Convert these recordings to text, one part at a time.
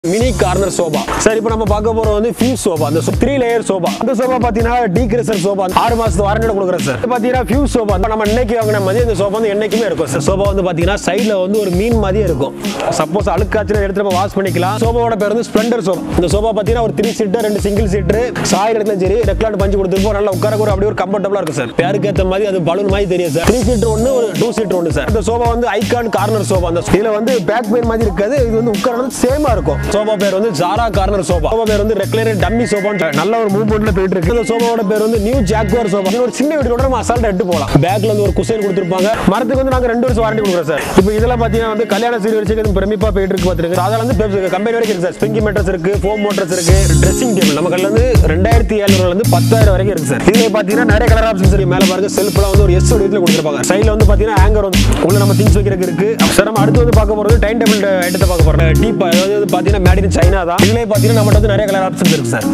mini corner sofa sir இப்போ நம்ம பார்க்க போறது வந்து ஃபியூஸ் சோபா அந்த த்ரீ லேயர் சோபா அந்த சோபா பாத்தீங்கன்னா டீக்ரேசர் சோபா ஆறு மாசத்து வாரண்டியோட கொடுக்குறேன் சார் இது பாத்தீங்கன்னா ஃபியூஸ் சோபா நம்ம இன்னைக்கு வாங்கின மாதிரி இந்த சோபா வந்து என்னைக்குமே இருக்கும் சார் சோபா வந்து பாத்தீங்கன்னா சைடுல வந்து ஒரு மீன் மாதிரியே இருக்கும் சப்போஸ் அழுக்காச்சும் எடுத்து நம்ம வாஷ் பண்ணிக்கலாம் சோபாவோட பேர் வந்து ஸ்ப்ளெண்டர் சோபா இந்த சோபா பாத்தீங்கன்னா ஒரு த்ரீ சீட்டர் ரெண்டு சிங்கிள் சீட்டர் சாய் இடத்துல சரி ரெக்லாட் பஞ்சு கொடுத்துருப்போம் நல்லா உட்கார கூட அப்படியே ஒரு கம்ஃபர்டபுளா இருக்கும் சார் பேருக்கு ஏற்ற மாதிரி அது பலூன் மாதிரி தெரியும் சார் த்ரீ சீட்டர் ஒன்று ஒரு டூ சீட்டர் ஒன்று சார் இந்த சோபா வந்து ஐகான் கார்னர் சோபா அந்த இதுல வந்து பேக் பெயின் மாதிரி இருக்காது இது வந்து உட்கார்றது சேமா இருக்கும் சோபா பேர் வந்து ஜாரா கார்னர் சோபா சோபா பேர் வந்து ரெக்லைனர் டம்மி சோபான்னு நல்ல ஒரு மூவ்மெண்ட்ல போயிட்டு இருக்கு இந்த சோபாவோட பேர் வந்து நியூ ஜாக்வார் சோபா இது ஒரு சின்ன வீடு கூட நம்ம அசால்ட் எடுத்து போகலாம் பேக்ல வந்து ஒரு குசைன் கொடுத்துருப்பாங்க மரத்துக்கு வந்து நாங்க ரெண்டு வருஷம் வாரண்டி கொடுக்குறோம் சார் இப்போ இதெல்லாம் பாத்தீங்கன்னா வந்து கல்யாண சீர் வச்சு பிரமிப்பா போயிட்டு இருக்கு பாத்துருக்கு அதில் வந்து கம்பெனி வரைக்கும் இருக்கு சார் ஸ்பிங்கி மேட்ரஸ் இருக்கு ஃபோம் மோட்டர்ஸ் இருக்கு ட்ரெஸ்ஸிங் டேபிள் நம்ம கல்ல வந்து ரெண்டாயிரத்தி ஏழுநூறுல இருந்து பத்தாயிரம் வரைக்கும் இருக்கு சார் இதுல பாத்தீங்கன்னா நிறைய கலர் ஆப்ஷன்ஸ் இருக்கு மேல பாருங்க செல்ஃப்லாம் வந்து ஒரு எஸ் வடிவத்தில் கொடுத்துருப்பாங்க சைடுல வந்து பாத்தீங்கன்னா ஹேங்கர் வந்து உள்ள நம்ம திங்ஸ் வைக்கிறதுக்கு இருக்கு சார் நம்ம அடுத்து வந்து பார்க்க போறது டைம் டேபிள் ஐட்டத்தை பார்க்க போறோம் டீப் அதாவது வந்து பாத்தீங்கன்னா மேட் இன் சைனா தான் இதுலயே பாத்தீங்கன்னா நம்மகிட்ட வந்து நிறைய கலர் ஆப்ஷன்ஸ் இருக்கு சார்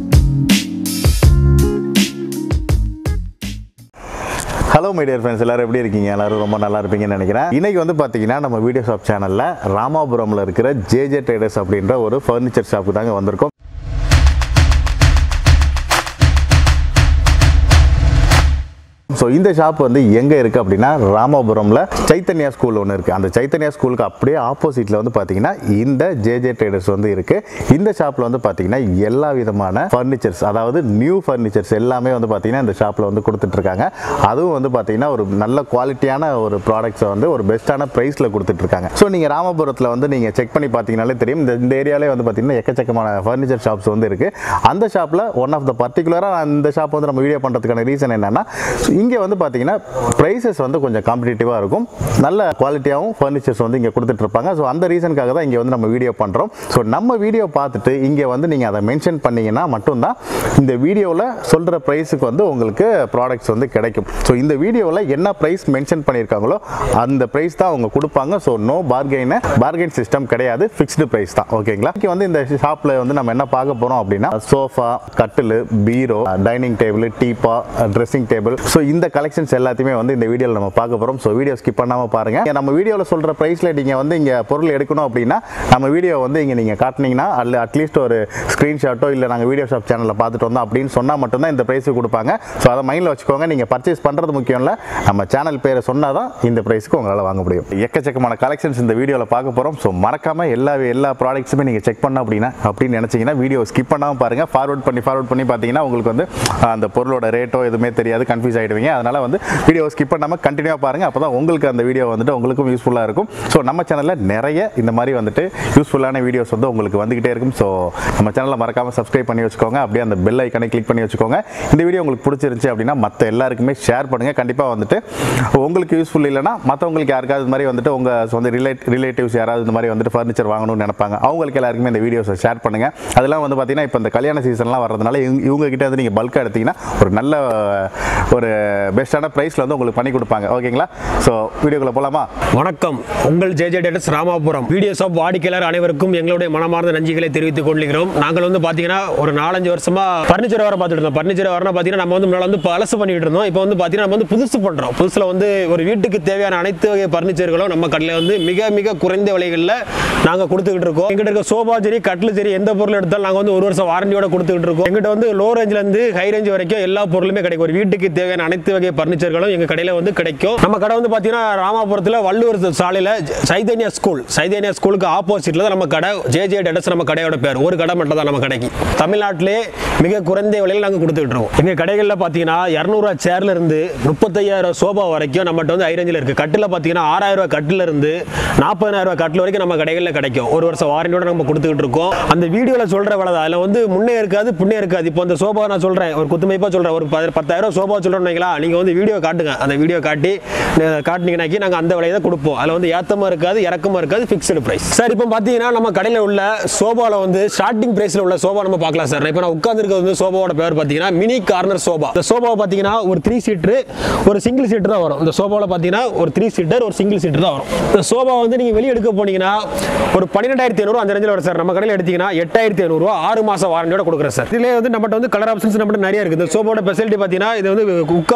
ஹலோ மைடியர் ஃப்ரெண்ட்ஸ் எல்லாரும் எப்படி இருக்கீங்க எல்லாரும் ரொம்ப நல்லா இருப்பீங்கன்னு நினைக்கிறேன் இன்னைக்கு வந்து பார்த்தீங்கன்னா நம்ம வீடியோ ஷாப் சேனலில் ராமாபுரமில் இருக்கிற ஜேஜே ட்ரேடர்ஸ் அப்படின்ற ஒரு ஃபர்னிச்சர் ஷாப்புக்கு தாங்க வந்திருக்கோம் ஸோ இந்த ஷாப் வந்து எங்கே இருக்குது அப்படின்னா ராமாபுரமில் சைத்தன்யா ஸ்கூல் ஒன்று இருக்குது அந்த சைத்தன்யா ஸ்கூலுக்கு அப்படியே ஆப்போசிட்டில் வந்து பார்த்தீங்கன்னா இந்த ஜேஜே ட்ரேடர்ஸ் வந்து இருக்குது இந்த ஷாப்பில் வந்து பார்த்தீங்கன்னா எல்லா விதமான ஃபர்னிச்சர்ஸ் அதாவது நியூ ஃபர்னிச்சர்ஸ் எல்லாமே வந்து பார்த்தீங்கன்னா இந்த ஷாப்பில் வந்து கொடுத்துட்ருக்காங்க அதுவும் வந்து பார்த்தீங்கன்னா ஒரு நல்ல குவாலிட்டியான ஒரு ப்ராடக்ட்ஸை வந்து ஒரு பெஸ்ட்டான ப்ரைஸில் கொடுத்துட்ருக்காங்க ஸோ நீங்கள் ராமபுரத்தில் வந்து நீங்கள் செக் பண்ணி பார்த்தீங்கனாலே தெரியும் இந்த இந்த ஏரியாலே வந்து பார்த்தீங்கன்னா எக்கச்சக்கமான ஃபர்னிச்சர் ஷாப்ஸ் வந்து இருக்குது அந்த ஷாப்பில் ஒன் ஆஃப் த பர்டிகுலராக அந்த ஷாப் வந்து நம்ம வீடியோ பண்ணுறதுக்கான ரீசன் என்னன்னா இங்கே வந்து பார்த்தீங்கன்னா ப்ரைஸஸ் வந்து கொஞ்சம் காம்படிட்டிவாக இருக்கும் நல்ல குவாலிட்டியாகவும் ஃபர்னிச்சர்ஸ் வந்து இங்கே கொடுத்துட்ருப்பாங்க ஸோ அந்த ரீசனுக்காக தான் இங்கே வந்து நம்ம வீடியோ பண்ணுறோம் ஸோ நம்ம வீடியோ பார்த்துட்டு இங்கே வந்து நீங்கள் அதை மென்ஷன் பண்ணீங்கன்னா மட்டும்தான் இந்த வீடியோவில் சொல்கிற ப்ரைஸுக்கு வந்து உங்களுக்கு ப்ராடக்ட்ஸ் வந்து கிடைக்கும் ஸோ இந்த வீடியோவில் என்ன ப்ரைஸ் மென்ஷன் பண்ணியிருக்காங்களோ அந்த ப்ரைஸ் தான் அவங்க கொடுப்பாங்க so no bargain bargain system கிடையாது ஃபிக்ஸ்டு ப்ரைஸ் தான் ஓகேங்களா இங்கே வந்து இந்த ஷாப்பில் வந்து நம்ம என்ன பார்க்க போகிறோம் அப்படின்னா சோஃபா கட்டில் பீரோ டைனிங் டேபிள் டீப்பா ட்ரெஸ்ஸிங் டேபிள் ஸோ இந்த கலெக்ஷன்ஸ் எல்லாத்தையுமே வந்து இந்த வீடியோவில் நம்ம பார்க்க போகிறோம் ஸோ வீடியோ ஸ்கிப் பண்ணாமல் பாருங்கள் இங்க நம்ம வீடியோவில் சொல்கிற ப்ரைஸில் நீங்கள் வந்து இங்கே பொருள் எடுக்கணும் அப்படின்னா நம்ம வீடியோ வந்து இங்கே நீங்கள் காட்டினீங்கன்னா அல்ல அட்லீஸ்ட் ஒரு ஸ்க்ரீன்ஷாட்டோ இல்லை நாங்கள் வீடியோ ஷாப் சேனலில் பார்த்துட்டு வந்தோம் அப்படின்னு சொன்னால் மட்டும்தான் இந்த ப்ரைஸுக்கு கொடுப்பாங்க ஸோ அதை மைண்டில் வச்சுக்கோங்க நீங்கள் பர்ச்சேஸ் பண்ணுறது முக்கியம் இல்லை நம்ம சேனல் பேரை சொன்னால் தான் இந்த ப்ரைஸுக்கு உங்களால் வாங்க முடியும் எக்கச்சக்கமான கலெக்ஷன்ஸ் இந்த வீடியோவில் பார்க்க போகிறோம் ஸோ மறக்காமல் எல்லா எல்லா ப்ராடக்ட்ஸுமே நீங்கள் செக் பண்ண அப்படின்னா அப்படின்னு நினச்சிங்கன்னா வீடியோ ஸ்கிப் பண்ணாமல் பாருங்கள் ஃபார்வர்ட் பண்ணி ஃபார்வர்ட் பண்ணி பார்த்தீங்கன்னா உங்களுக்கு வந்து ஆஹ், அந்த பொருளோட ரேட்டோ எதுவுமே தெரியாது கன்ஃபியூஸ் ஆகிடுவீங்க அதனால் வந்து வீடியோ ஸ்கிப் பண்ணாமல் கண்டினியூவாக பாருங்கள் அப்போ தான் உங்களுக்கு அந்த வீடியோ வந்துட்டு உங்களுக்கும் யூஸ்ஃபுல்லாக இருக்கும் ஸோ நம்ம சேனலில் நிறைய இந்த மாதிரி வந்துட்டு யூஸ்ஃபுல்லான வீடியோஸ் வந்து உங்களுக்கு வந்துகிட்டே இருக்கும் ஸோ நம்ம சேனலில் மறக்காமல் சப்ஸ்கிரைப் பண்ணி வச்சுக்கோங்க அப்படியே அந்த பெல் ஐக்கனை கிளிக் பண்ணி வச்சுக்கோங்க இந்த வீடியோ உங்களுக்கு பிடிச்சிருந்துச்சு அப்படின்னா மற்ற எல்லாருக்குமே ஷேர் பண்ணுங்கள் கண்டிப்பாக வந்துட்டு உங்களுக்கு யூஸ்ஃபுல் இல்லைன்னா மற்றவங்களுக்கு யாருக்காவது இது மாதிரி வந்துட்டு உங்கள் சொந்த ரிலேட் ரிலேட்டிவ்ஸ் யாராவது இந்த மாதிரி வந்துட்டு ஃபர்னிச்சர் வாங்கணும்னு நினைப்பாங்க அவங்களுக்கு எல்லாருக்குமே இந்த வீடியோஸை ஷேர் பண்ணுங்கள் அதெல்லாம் வந்து பார்த்தீங்கன்னா இப்போ இந்த கல்யாண சீசன்லாம் வர்றதுனால இவங்க இவங்க கிட்ட வந்து நீங்கள் பல்காக எடுத்தீங்கன்னா ஒரு நல்ல ஒரு பெஸ்ட்டான ப்ரைஸில் வந்து உங்களுக்கு பண்ணி கொடுப்பாங்க ஓகேங்களா ஸோ வீடியோக்குள்ளே போகலாமா வணக்கம் உங்கள் ஜேஜே டேட்டஸ் ராமாபுரம் வீடியோ ஷாப் வாடிக்கையாளர் அனைவருக்கும் எங்களுடைய மனமார்ந்த நன்றிகளை தெரிவித்துக் கொள்கிறோம் நாங்கள் வந்து பார்த்தீங்கன்னா ஒரு நாலஞ்சு வருஷமா ஃபர்னிச்சர் வர பார்த்துட்டு இருந்தோம் ஃபர்னிச்சர் வரணும் பார்த்தீங்கன்னா நம்ம வந்து முன்னாடி வந்து பழசு பண்ணிட்டு இருந்தோம் இப்போ வந்து பார்த்தீங்கன்னா நம்ம வந்து புதுசு பண்ணுறோம் புதுசில் வந்து ஒரு வீட்டுக்கு தேவையான அனைத்து வகை ஃபர்னிச்சர்களும் நம்ம கடையில் வந்து மிக மிக குறைந்த விலைகளில் நாங்கள் கொடுத்துக்கிட்டு இருக்கோம் எங்கிட்ட இருக்க சோபா சரி கட்டில் சரி எந்த பொருள் எடுத்தாலும் நாங்கள் வந்து ஒரு வருஷம் வாரண்டியோட கொடுத்துக்கிட்டு இருக்கோம் எங்கிட்ட வந்து லோ ரேஞ்சிலேருந்து ஹை ரேஞ்ச் வரைக்கும் எல்லா பொருளுமே கிடைக்கும் ஒரு வீட்டுக்கு தேவையான அனைத்து வகை ஃபர்னிச்சர்களும் எங்கள் கடையில் வந்து கிடைக்கும் நம்ம கடை வந்து பார்த்தீங்கன்னா ராமாபுரத்தில் வள்ளூர் சாலையில் சைதன்யா ஸ்கூல் சைதன்யா ஸ்கூலுக்கு ஆப்போசிட்டில் தான் நம்ம கடை ஜே ஜே டெடஸ் நம்ம கடையோட பேர் ஒரு கடை மட்டும் தான் நம்ம கடைக்கு தமிழ்நாட்டிலே மிக குறைந்த விலையில் நாங்கள் கொடுத்துக்கிட்டு இருக்கோம் எங்கள் கடைகளில் பார்த்தீங்கன்னா இரநூறுவா சேர்ல இருந்து முப்பத்தையாயிரம் சோபா வரைக்கும் நம்மகிட்ட வந்து ஐரஞ்சில் இருக்குது கட்டில் பார்த்தீங்கன்னா ஆறாயிரம் ரூபாய் கட்டில் இருந்து நாற்பதாயிரம் ரூபாய் கட்டில் வரைக்கும் நம்ம கடைகளில் கிடைக்கும் ஒரு வருஷம் வாரண்டியோட நம்ம கொடுத்துக்கிட்டு இருக்கோம் அந்த வீடியோவில் சொல்கிற விலை தான் அதில் வந்து முன்னே இருக்காது புண்ணே இருக்காது இப்போ அந்த சோபா நான் சொல்கிறேன் ஒரு குத்துமைப்பாக சொல்கிறேன் ஒரு பத- பத்தாயிரம் சோபா சொல்கிறோன்னு வைங்களா நீங்கள் வந்து வீடியோ காட்டுங்க அந்த வீடியோ காட்டி அஹ், காட்டுனீங்கன்னாக்கி நாங்கள் அந்த விலையை தான் கொடுப்போம் அதில் வந்து ஏத்தமாக இருக்காது இறக்கமாக இருக்காது ஃபிக்ஸ்டு ப்ரைஸ் சார் இப்போ பார்த்தீங்கன்னா நம்ம கடையில் உள்ள சோபாவில் வந்து ஸ்டார்டிங் ப்ரைஸில் உள்ள சோபா நம்ம பார்க்கலாம் சார் இப்போ நான் உட்காந்துருக்கிறது வந்து சோபாவோட பேர் பார்த்தீங்கன்னா மினி கார்னர் சோபா இந்த சோபாவை பார்த்தீங்கன்னா ஒரு த்ரீ சீட்ரு ஒரு சிங்கிள் சீட்டர் தான் வரும் இந்த சோபாவில் பார்த்தீங்கன்னா ஒரு த்ரீ சீட்டர் ஒரு சிங்கிள் சீட்டர் தான் வரும் இந்த சோபா வந்து நீங்கள் வெளியே எடுக்க போனீங்கன்னா ஒரு பன்னிரெண்டாயிரத்தி ஐநூறு அந்த ரேஞ்சில் வரும் சார் நம்ம கடையில் எடுத்தீங்கன்னா எட்டாயிரத்தி ஐநூறுரூவா ஆறு மாதம் வாரண்டியோட கொடுக்குறேன் சார் இதுலேயே வந்து நம்மகிட்ட வந்து கலர் ஆப்ஷன்ஸ் நம்மகிட்ட நிறைய இருக்குது இந்த சோபாவோட ஸ்பெஷாலிட்டி பார்த்தீங்கன்னா இது வந்து உட்கார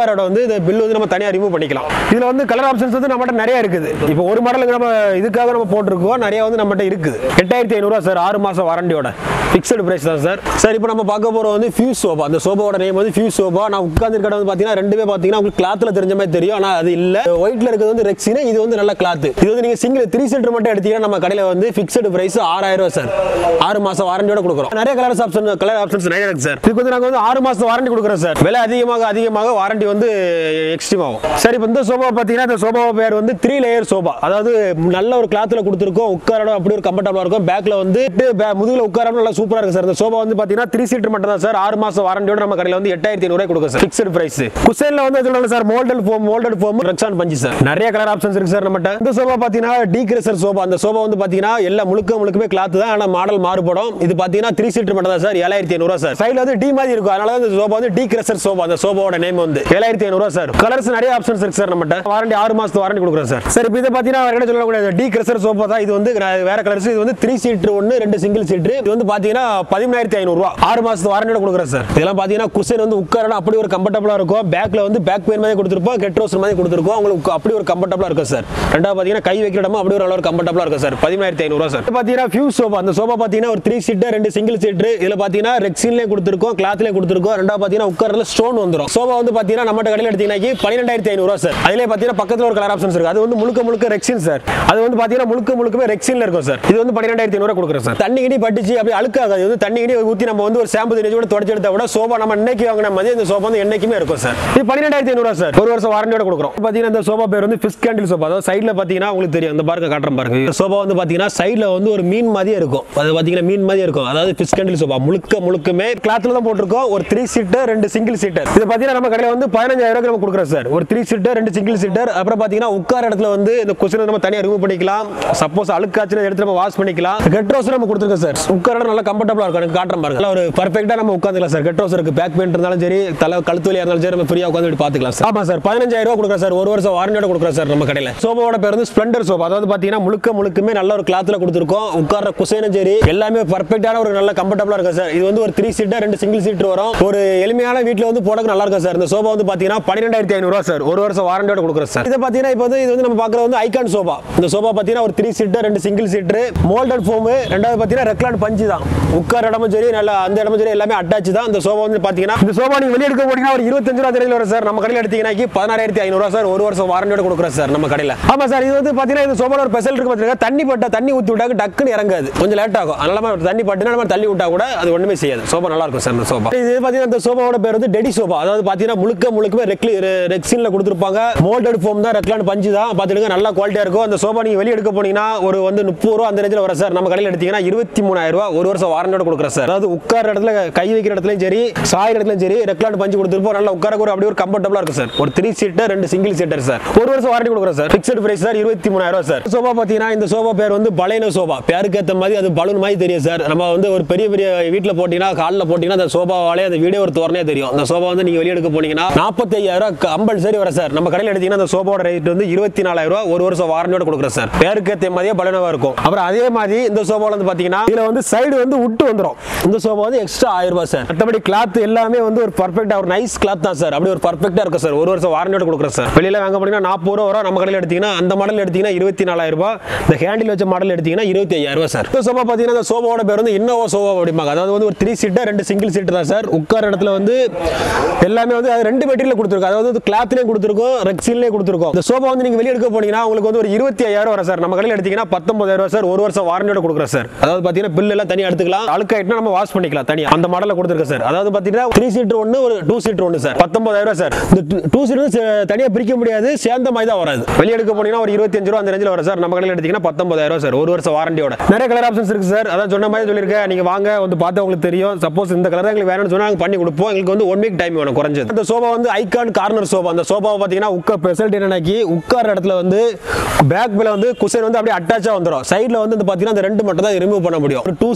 உட்காரோட வந்து இந்த பில் வந்து நம்ம தனியாக ரிமூவ் பண்ணிக்கலாம் இதில் வந்து கலர் ஆப்ஷன்ஸ் வந்து நம்மகிட்ட நிறைய இருக்குது இப்போ ஒரு மாடலுக்கு நம்ம இதுக்காக நம்ம போட்டிருக்கோம் நிறைய வந்து நம்மகிட்ட இருக்குது எட்டாயிரத்தி ஐநூறுரூவா சார் ஆறு மாதம் வாரண்டியோட ஃபிக்ஸடு பிரைஸ் தான் சார் சார் இப்போ நம்ம பார்க்க போகிறோம் வந்து ஃபியூஸ் சோபா அந்த சோபாவோட நேம் வந்து ஃபியூஸ் சோபா நான் உட்காந்துருக்கிற வந்து பார்த்தீங்கன்னா ரெண்டுமே பார்த்தீங்கன்னா உங்களுக்கு கிளாத்தில் தெரிஞ்ச மாதிரி தெரியும் ஆனால் அது இல்லை ஒயிட்ல இருக்கிறது வந்து ரெக்ஸினா இது வந்து நல்ல கிளாத் இது வந்து நீங்கள் சிங்கிள் த்ரீ சீட்டர் மட்டும் எடுத்தீங்கன்னா நம்ம கடையில் வந்து ஃபிக்ஸடு பிரைஸ் ஆறாயிரம் ரூபாய் சார் ஆறு மாதம் வாரண்டியோட கொடுக்குறோம் நிறைய கலர்ஸ் ஆப்ஷன் கலர் ஆப்ஷன்ஸ் நிறைய இருக்கு சார் இதுக்கு வந்து நாங்கள் வந்து ஆறு மாதம் வாரண்டி கொடுக்குறோம் சார் விலை அதிகமாக அதிகமாக வாரண்டி வந்து எக்ஸ்ட்ரீம் ஆகும் சரி இப்போ இந்த சோபா பார்த்தீங்கன்னா இந்த சோபா பேர் வந்து த்ரீ லேயர் சோபா அதாவது நல்ல ஒரு கிளாத்தில் கொடுத்துருக்கோம் உட்காரோட அப்படி ஒரு கம்ஃபர்டபுளாக இருக்கும் பேக்கில் வந்து பே- முதுகுல உட்காரம் நல்லா சூப்பராக இருக்கு சார் இந்த சோபா வந்து பார்த்தீங்கன்னா த்ரீ சீட்டர் மட்டும் தான் சார் ஆறு மாதம் வாரண்டியோட நம்ம கடையில் வந்து எட்டாயிரத்தி ஐநூறு கொடுக்கும் சார் ஃபிக்ஸட் பிரைஸ் குசைனில் வந்து எதுவும் sir moulded foam moulded foam rexine பஞ்சு சார் நிறைய கலர் ஆப்ஷன்ஸ் இருக்கு சார் நம்மகிட்ட இந்த சோபா பார்த்தீங்கன்னா டீக்ரேசர் சோபா அந்த சோபா வந்து பார்த்தீங்கன்னா எல்லாம் முழுக்க முழுக்கமே கிளாத் தான் ஆனால் மாடல் மாறுபடும் இது பார்த்தீங்கன்னா த்ரீ சீட்டர் மட்டும் தான் சார் ஏழாயிரத்தி ஐநூறுவா சார் சைடில் வந்து டி மாதிரி இருக்கும் அதனால தான் இந்த சோபா வந்து டீக்ரேசர் சோபா அந்த சோபாவோட நேம் வந்து ஏழாயிரத்தி ஐநூறுவா சார் கலர்ஸ் நிறைய ஆப்ஷன்ஸ் இருக்கு சார் நம்மகிட்ட வாரண்டி ஆறு மாசத்து வாரண்டி கொடுக்குறோம் சார் சார் இப்போ இதை பார்த்தீங்கன்னா வேற என்ன சொல்லக்கூடாது டி கிரசர் சோஃபா தான் இது வந்து நான் வேற கலர்ஸ் இது வந்து த்ரீ சீட்டர் ஒன்று ரெண்டு சிங்கிள் சீட்டர் இது வந்து பார்த்தீங்கன்னா பதிமூணாயிரத்தி ஐநூறுரூவா ஆறு மாசத்து வாரண்டியோட கொடுக்குறேன் சார் இதெல்லாம் பார்த்தீங்கன்னா குஷன் வந்து உட்காரணும் அப்படி ஒரு கம்ஃபர்டபுளாக இருக்கும் பேக்ல வந்து பேக் பெயின் மாதிரி கொடுத்துருப்போம் கெட் ரோஸ் மாதிரி கொடுத்துருக்கோம் உங்களுக்கு அப்படி ஒரு கம்ஃபர்டபுளாக இருக்கும் சார் ரெண்டாவது பார்த்தீங்கன்னா கை வைக்கிற இடமும் அப்படி ஒரு அளவு கம்ஃபர்டபுளாக இருக்கும் சார் பதிமூணாயிரத்தி ஐநூறுரூவா சார் இது பார்த்தீங்கன்னா ஃபியூஸ் சோஃபா அந்த சோஃபா பார்த்தீங்கன்னா ஒரு த்ரீ சீட்டர் ரெண்டு சிங்கிள் சீட்டர் இதில் பார்த்தீங்கன்னா ரெக்ஸின்லேயே கொடுத்துருக்கோம் கிளாத்லேயே கொடுத்துருக்கோம் ரெண்டாவது பார்த்தீங்கன்னா உட்காரல ஸ்டோன் வந்துடும் சோஃபா வந்து பார்த்தீங்கன்னா நம்ம கடையில் எடுத்தீங்கன்னா பன்னிரெண்டாயிரத்தி ஐநூறுவா சார் அதிலே பார்த்தீங்கன்னா பக்கத்தில் ஒரு கலர் ஆப்ஷன்ஸ் இருக்கு அது வந்து முழுக்க முழுக்க ரெக்ஸின் சார் அது வந்து பார்த்தீங்கன்னா முழுக்க முழுக்கமே ரெக்ஸின்ல இருக்கும் சார் இது வந்து பன்னிரெண்டாயிரத்தி ஐநூறு கொடுக்குறேன் சார் தண்ணி கிணி பட்டுச்சு அப்படி அழுக்காகாது இது வந்து தண்ணி கிணி ஊற்றி நம்ம வந்து ஒரு ஷாம்பு தண்ணி கூட தொடச்சு எடுத்தா கூட சோபா நம்ம இன்னைக்கு வாங்கின மாதிரி இந்த சோபா வந்து என்னைக்குமே இருக்கும் சார் இது பன்னிரெண்டாயிரத்தி ஐநூறுவா சார் ஒரு வருஷம் வாரண்டியோட கொடுக்குறோம் பார்த்தீங்கன்னா இந்த சோபா பேர் வந்து ஃபிஷ் கேண்டில் சோபா அதாவது சைடில் பார்த்தீங்கன்னா உங்களுக்கு தெரியும் இந்த பாருங்க காட்டுறேன் பாருங்க இந்த சோபா வந்து பார்த்தீங்கன்னா சைடில் வந்து ஒரு மீன் மாதிரியே இருக்கும் அது பார்த்தீங்கன்னா மீன் மாதிரி இருக்கும் அதாவது ஃபிஷ் கேண்டில் சோபா முழுக்க முழுக்கமே கிளாத்தில் தான் போட்டிருக்கோம் ஒரு த்ரீ சீட்டர் ரெண்டு சிங்கிள் சீட்டர் இது பார்த்தீங்கன்னா நம்ம கடையில் வந்து பதினஞ்சாயிரம் ரூபாய்க்கு நம்ம கொடுக்குறோம் சார் ஒரு த்ரீ சீட்டர் ரெண்டு சிங்கிள் சீட்டர் அப்புறம் பார்த்தீங்கன்னா உட்கார இடத்துல வந்து இந்த கொஸ்டின் நம்ம தனியாக ரிமூவ் பண்ணிக்கலாம் சப்போஸ் அழுக்காச்சுன்னு எடுத்து நம்ம வாஷ் பண்ணிக்கலாம் கெட் ரோஸ் நம்ம கொடுத்துருக்கோம் சார் உட்கார இடம் நல்லா கம்ஃபர்டபுளாக இருக்கும் எனக்கு காட்டுறேன் பாருங்க நல்லா ஒரு பர்ஃபெக்டாக நம்ம உட்காந்துக்கலாம் சார் கெட் ரோஸ் இருக்கு பேக் பெயின் இருந்தாலும் சரி தலை கழுத்து வலியாக இருந்தாலும் சரி நம்ம ஃப்ரீயாக உட்காந்து பார்த்துக்கலாம் சார் ஆமாம் சார் பதினஞ்சாயிரம் ரூபா கொடுக்குறோம் சார் ஒரு வருஷம் வாரண்டியோட கொடுக்குறோம் சார் நம்ம கடையில் சோபாவோட பேர் வந்து ஸ்ப்ளெண்டர் சோபா அதாவது பார்த்தீங்கன்னா முழுக்க முழுக்குமே நல்ல ஒரு கிளாத்தில் கொடுத்துருக்கோம் உட்கார குசைனும் சரி எல்லாமே பர்ஃபெக்டான ஒரு நல்ல கம்ஃபர்டபுளாக இருக்கும் சார் இது வந்து ஒரு த்ரீ சீட்டர் ரெண்டு சிங்கிள் சீட்டர் வரும் ஒரு எளிமையான வீட்டில் வந்து போட நல்லா இருக்கும் சார் இந்த சோபா வந்து பார்த்தீங்கன்னா பன்னிரெண்டாயிரத்தி ஐநூறுவா சார் ஒரு வருஷம் வாரண்டியோட கொடுக்குறோம் சார் இதை பார்த்தீங்கன்னா இப்போ வந்து இது வந்து நம்ம பார்க்குறது வந்து ஐகான் சோபா இந்த சோபா பார்த்தீங்கன்னா ஒரு த்ரீ சீட்டர் ரெண்டு சிங்கிள் சீட்டர் மோல்டட் ஃபோமு ரெண்டாவது பார்த்தீங்கன்னா ரெக்லான் பஞ்சு தான் உட்கார இடமும் சரி நல்லா அந்த இடமும் சரி எல்லாமே அட்டாச் தான் இந்த சோபா வந்து பார்த்தீங்கன்னா இந்த சோபா நீங்கள் வெளியே எடுக்க போனீங்கன்னா ஒரு இருபத்தஞ்சு ரூபா தெரியல வரும் சார் நம்ம கடையில் எடுத்தீங்கன்னா பதினாயிரத்தி ஐநூறுவா சார் ஒரு வருஷம் வாரண்டியோட கொடுக்குறோம் சார் நம்ம கடையில் ஆமா சார் இது வந்து பார்த்தீங்கன்னா இந்த சோபால ஒரு ஸ்பெஷல் இருக்கு பார்த்தீங்கன்னா தண்ணி பட்டா தண்ணி ஊற்றி விட்டாக்க டக்குன்னு இறங்காது கொஞ்சம் லேட் ஆகும் அதனால நம்ம தண்ணி பட்டுனா நம்ம தள்ளி விட்டா கூட அது ஒண்ணுமே செய்யாது சோபா நல்லா இருக்கும் சார் இந்த சோபா இது பார்த்தீங்கன்னா இந்த சோபாவோட பேர் வந்து டெடி சோபா அதாவது பார்த்தீங்கன்னா முழுக்க முழுக்கமே ரெக்லி ரெக்ஸின்ல கொடுத்துருப்பாங்க மோல்டட் ஃபோம் தான் ரெக்லான் பஞ்சு தான் பார்த்துடுங்க நல்லா குவாலிட்டியா இருக்கும் அந்த சோபா நீங்க வெளியே எடுக்க போனீங்கன்னா ஒரு வந்து முப்பது ரூபா அந்த ரேஞ்சில் வர சார் நம்ம கடையில் எடுத்தீங்கன்னா இருபத்தி மூணாயிரம் ரூபா ஒரு வருஷம் வாரண்டியோட கொடுக்குறேன் சார் அதாவது உட்கார இடத்துல கை வைக்கிற இடத்துலயும் சரி சாயிற இடத்துலயும் சரி ரெக்லான் பஞ்சு கொடுத்துருப்போம் நல்லா உட்கார கூட அப்படியே ஒரு கம்ஃபர்டபுளா இருக்கும் சார் ஒரு த்ரீ சீட்டர் ரெண்டு சிங்கிள் சீட்டர் சார் ஒரு வருஷம் வாரண்டி கொடுக்குறோம் சார் ஃபிக்ஸட் பிரைஸ் சார் இருபத்தி மூணாயிரம் ரூபா சார் சோபா பார்த்தீங்கன்னா இந்த சோபா பேர் வந்து பழையன சோபா பேருக்கு ஏற்ற மாதிரி அது பலூன் மாதிரி தெரியும் சார் நம்ம வந்து ஒரு பெரிய பெரிய வீட்டில் போட்டீங்கன்னா காலில் போட்டீங்கன்னா அந்த சோபாவாலே அந்த வீடியோ ஒரு தோரணே தெரியும் அந்த சோபா வந்து நீங்க வெளியே எடுக்க போனீங்கன்னா நாற்பத்தி ஐயாயிரம் கம்பல்சரி வர சார் நம்ம கடையில் எடுத்தீங்கன்னா அந்த சோபாவோட ரேட் வந்து இருபத்தி நாலாயிரம் ரூபா ஒரு வருஷம் வாரண்டியோட கொடுக்குறோம் சார் பேருக்கு ஏற்ற மாதிரியே பலனவா இருக்கும் அப்புறம் அதே மாதிரி இந்த சோபாவில் வந்து பார்த்தீங்கன்னா இதுல வந்து சைடு வந்து விட்டு வந்துடும் இந்த சோபா வந்து எக்ஸ்ட்ரா ஆயிரம் ரூபாய் சார் மற்றபடி கிளாத் எல்லாமே வந்து ஒரு பர்ஃபெக்டா ஒரு நைஸ் கிளாத் தான் சார் அப்படி ஒரு பர்ஃபெக்டா இருக்கும் சார் ஒரு வருஷம் வாரண்டியோட கொடுக்குறோம் சார் வெளியில வாங்க போனீங்கன்னா நாற்பது ரூபா வரும் நம்ம கடையில் எடுத்தீங்கன்னா அந்த மாடல் எடுத்தீங்கன்னா இருபத்தி நாலாயிரம் ரூபாய் இந்த ஹேண்டில் வச்ச மாடல் எடுத்தீங்கன்னா இருபத்தி ஐயாயிரம் ரூபாய் சார் இந்த சோபா பார்த்தீங்கன்னா இந்த சோபாவோட பேர் வந்து இன்னோவா சோபா அப்படிம்பாங்க அதாவது வந்து ஒரு த்ரீ சீட்டர் ரெண்டு சிங்கிள் சீட்டர் தான் சார் உட்கார இடத்துல வந்து எல்லாமே வந்து அது ரெண்டு மெட்டீரியல் கொடுத்துருக்கோம் அதாவது கிளாத்லேயும் கொடுத்துருக்கோம் ரெக்ஸின்லேயும் கொடுத்துருக்கோம் இந்த சோபா வந்து நீங்க வெளியே எடுக்க போனீங்கன்னா உங்களுக்கு வந்து ஒரு இருபத்தி ஐயாயிரம் வரும் சார் நம்ம கடையில் எடுத்தீங்கன்னா பத்தொன்பதாயிரம் ரூபாய் சார் ஒரு வருஷம் வாரண்டியோட கொடுக்குறோம் சார் அதாவது பார்த்தீங்கன்னா பில் எல்லாம் தனியாக எடுத்துக்கலாம் அழுக்காயிட்டுனா நம்ம வாஷ் பண்ணிக்கலாம் தனியாக அந்த மாடலில் கொடுத்துருக்கேன் சார் அதாவது பார்த்தீங்கன்னா த்ரீ சீட்டர் ஒன்று ஒரு டூ சீட்டர் ஒன்று சார் பத்தொன்பதாயிரம் ரூபாய் சார் இந்த டூ சீட்டர் தனியாக பிரிக்க முடியாது சேர்ந்த மாதிரி தான் வராது வெளியே எடுக்க போனீங்கன்னா ஒரு இருபத்தஞ்சு ரூபா அந்த ரேஞ்சில் வரும் சார் நம்ம கடையில் எடுத்தீங்கன்னா பத்தொன்பதாயிரம் ரூபாய் சார் ஒரு வருஷம் வாரண்டியோட நிறைய கலர் ஆப்ஷன்ஸ் இருக்கு சார் அதான் சொன்ன மாதிரி சொல்லியிருக்கேன் நீங்க வாங்க வந்து பார்த்தா உங்களுக்கு தெரியும் சப்போஸ் இந்த கலர் தான் எங்களுக்கு வேணும்னு சொன்னா நாங்க பண்ணி கொடுப்போம் எங்களுக்கு வந்து ஒன் வீக் டைம் வேணும் குறைஞ்சது அந்த சோபா வந்து ஐகான் கார்னர் சோபா அந்த சோபாவை பார்த்தீங்கன்னா உட்கார் ஸ்பெஷாலிட்டி என்னன்னாக்கி உட்கார இடத்துல வந்து பேக் மேல வந்து குஷன் வந்து அப்படியே அட்டாச்சா வந்துடும் சைடில் வந்து இந்த பார்த்தீங்கன்னா அந்த ரெண்டு மட்டும் தான் ரிமூவ் பண்ண முடியும் ஒரு டூ சீட்டர்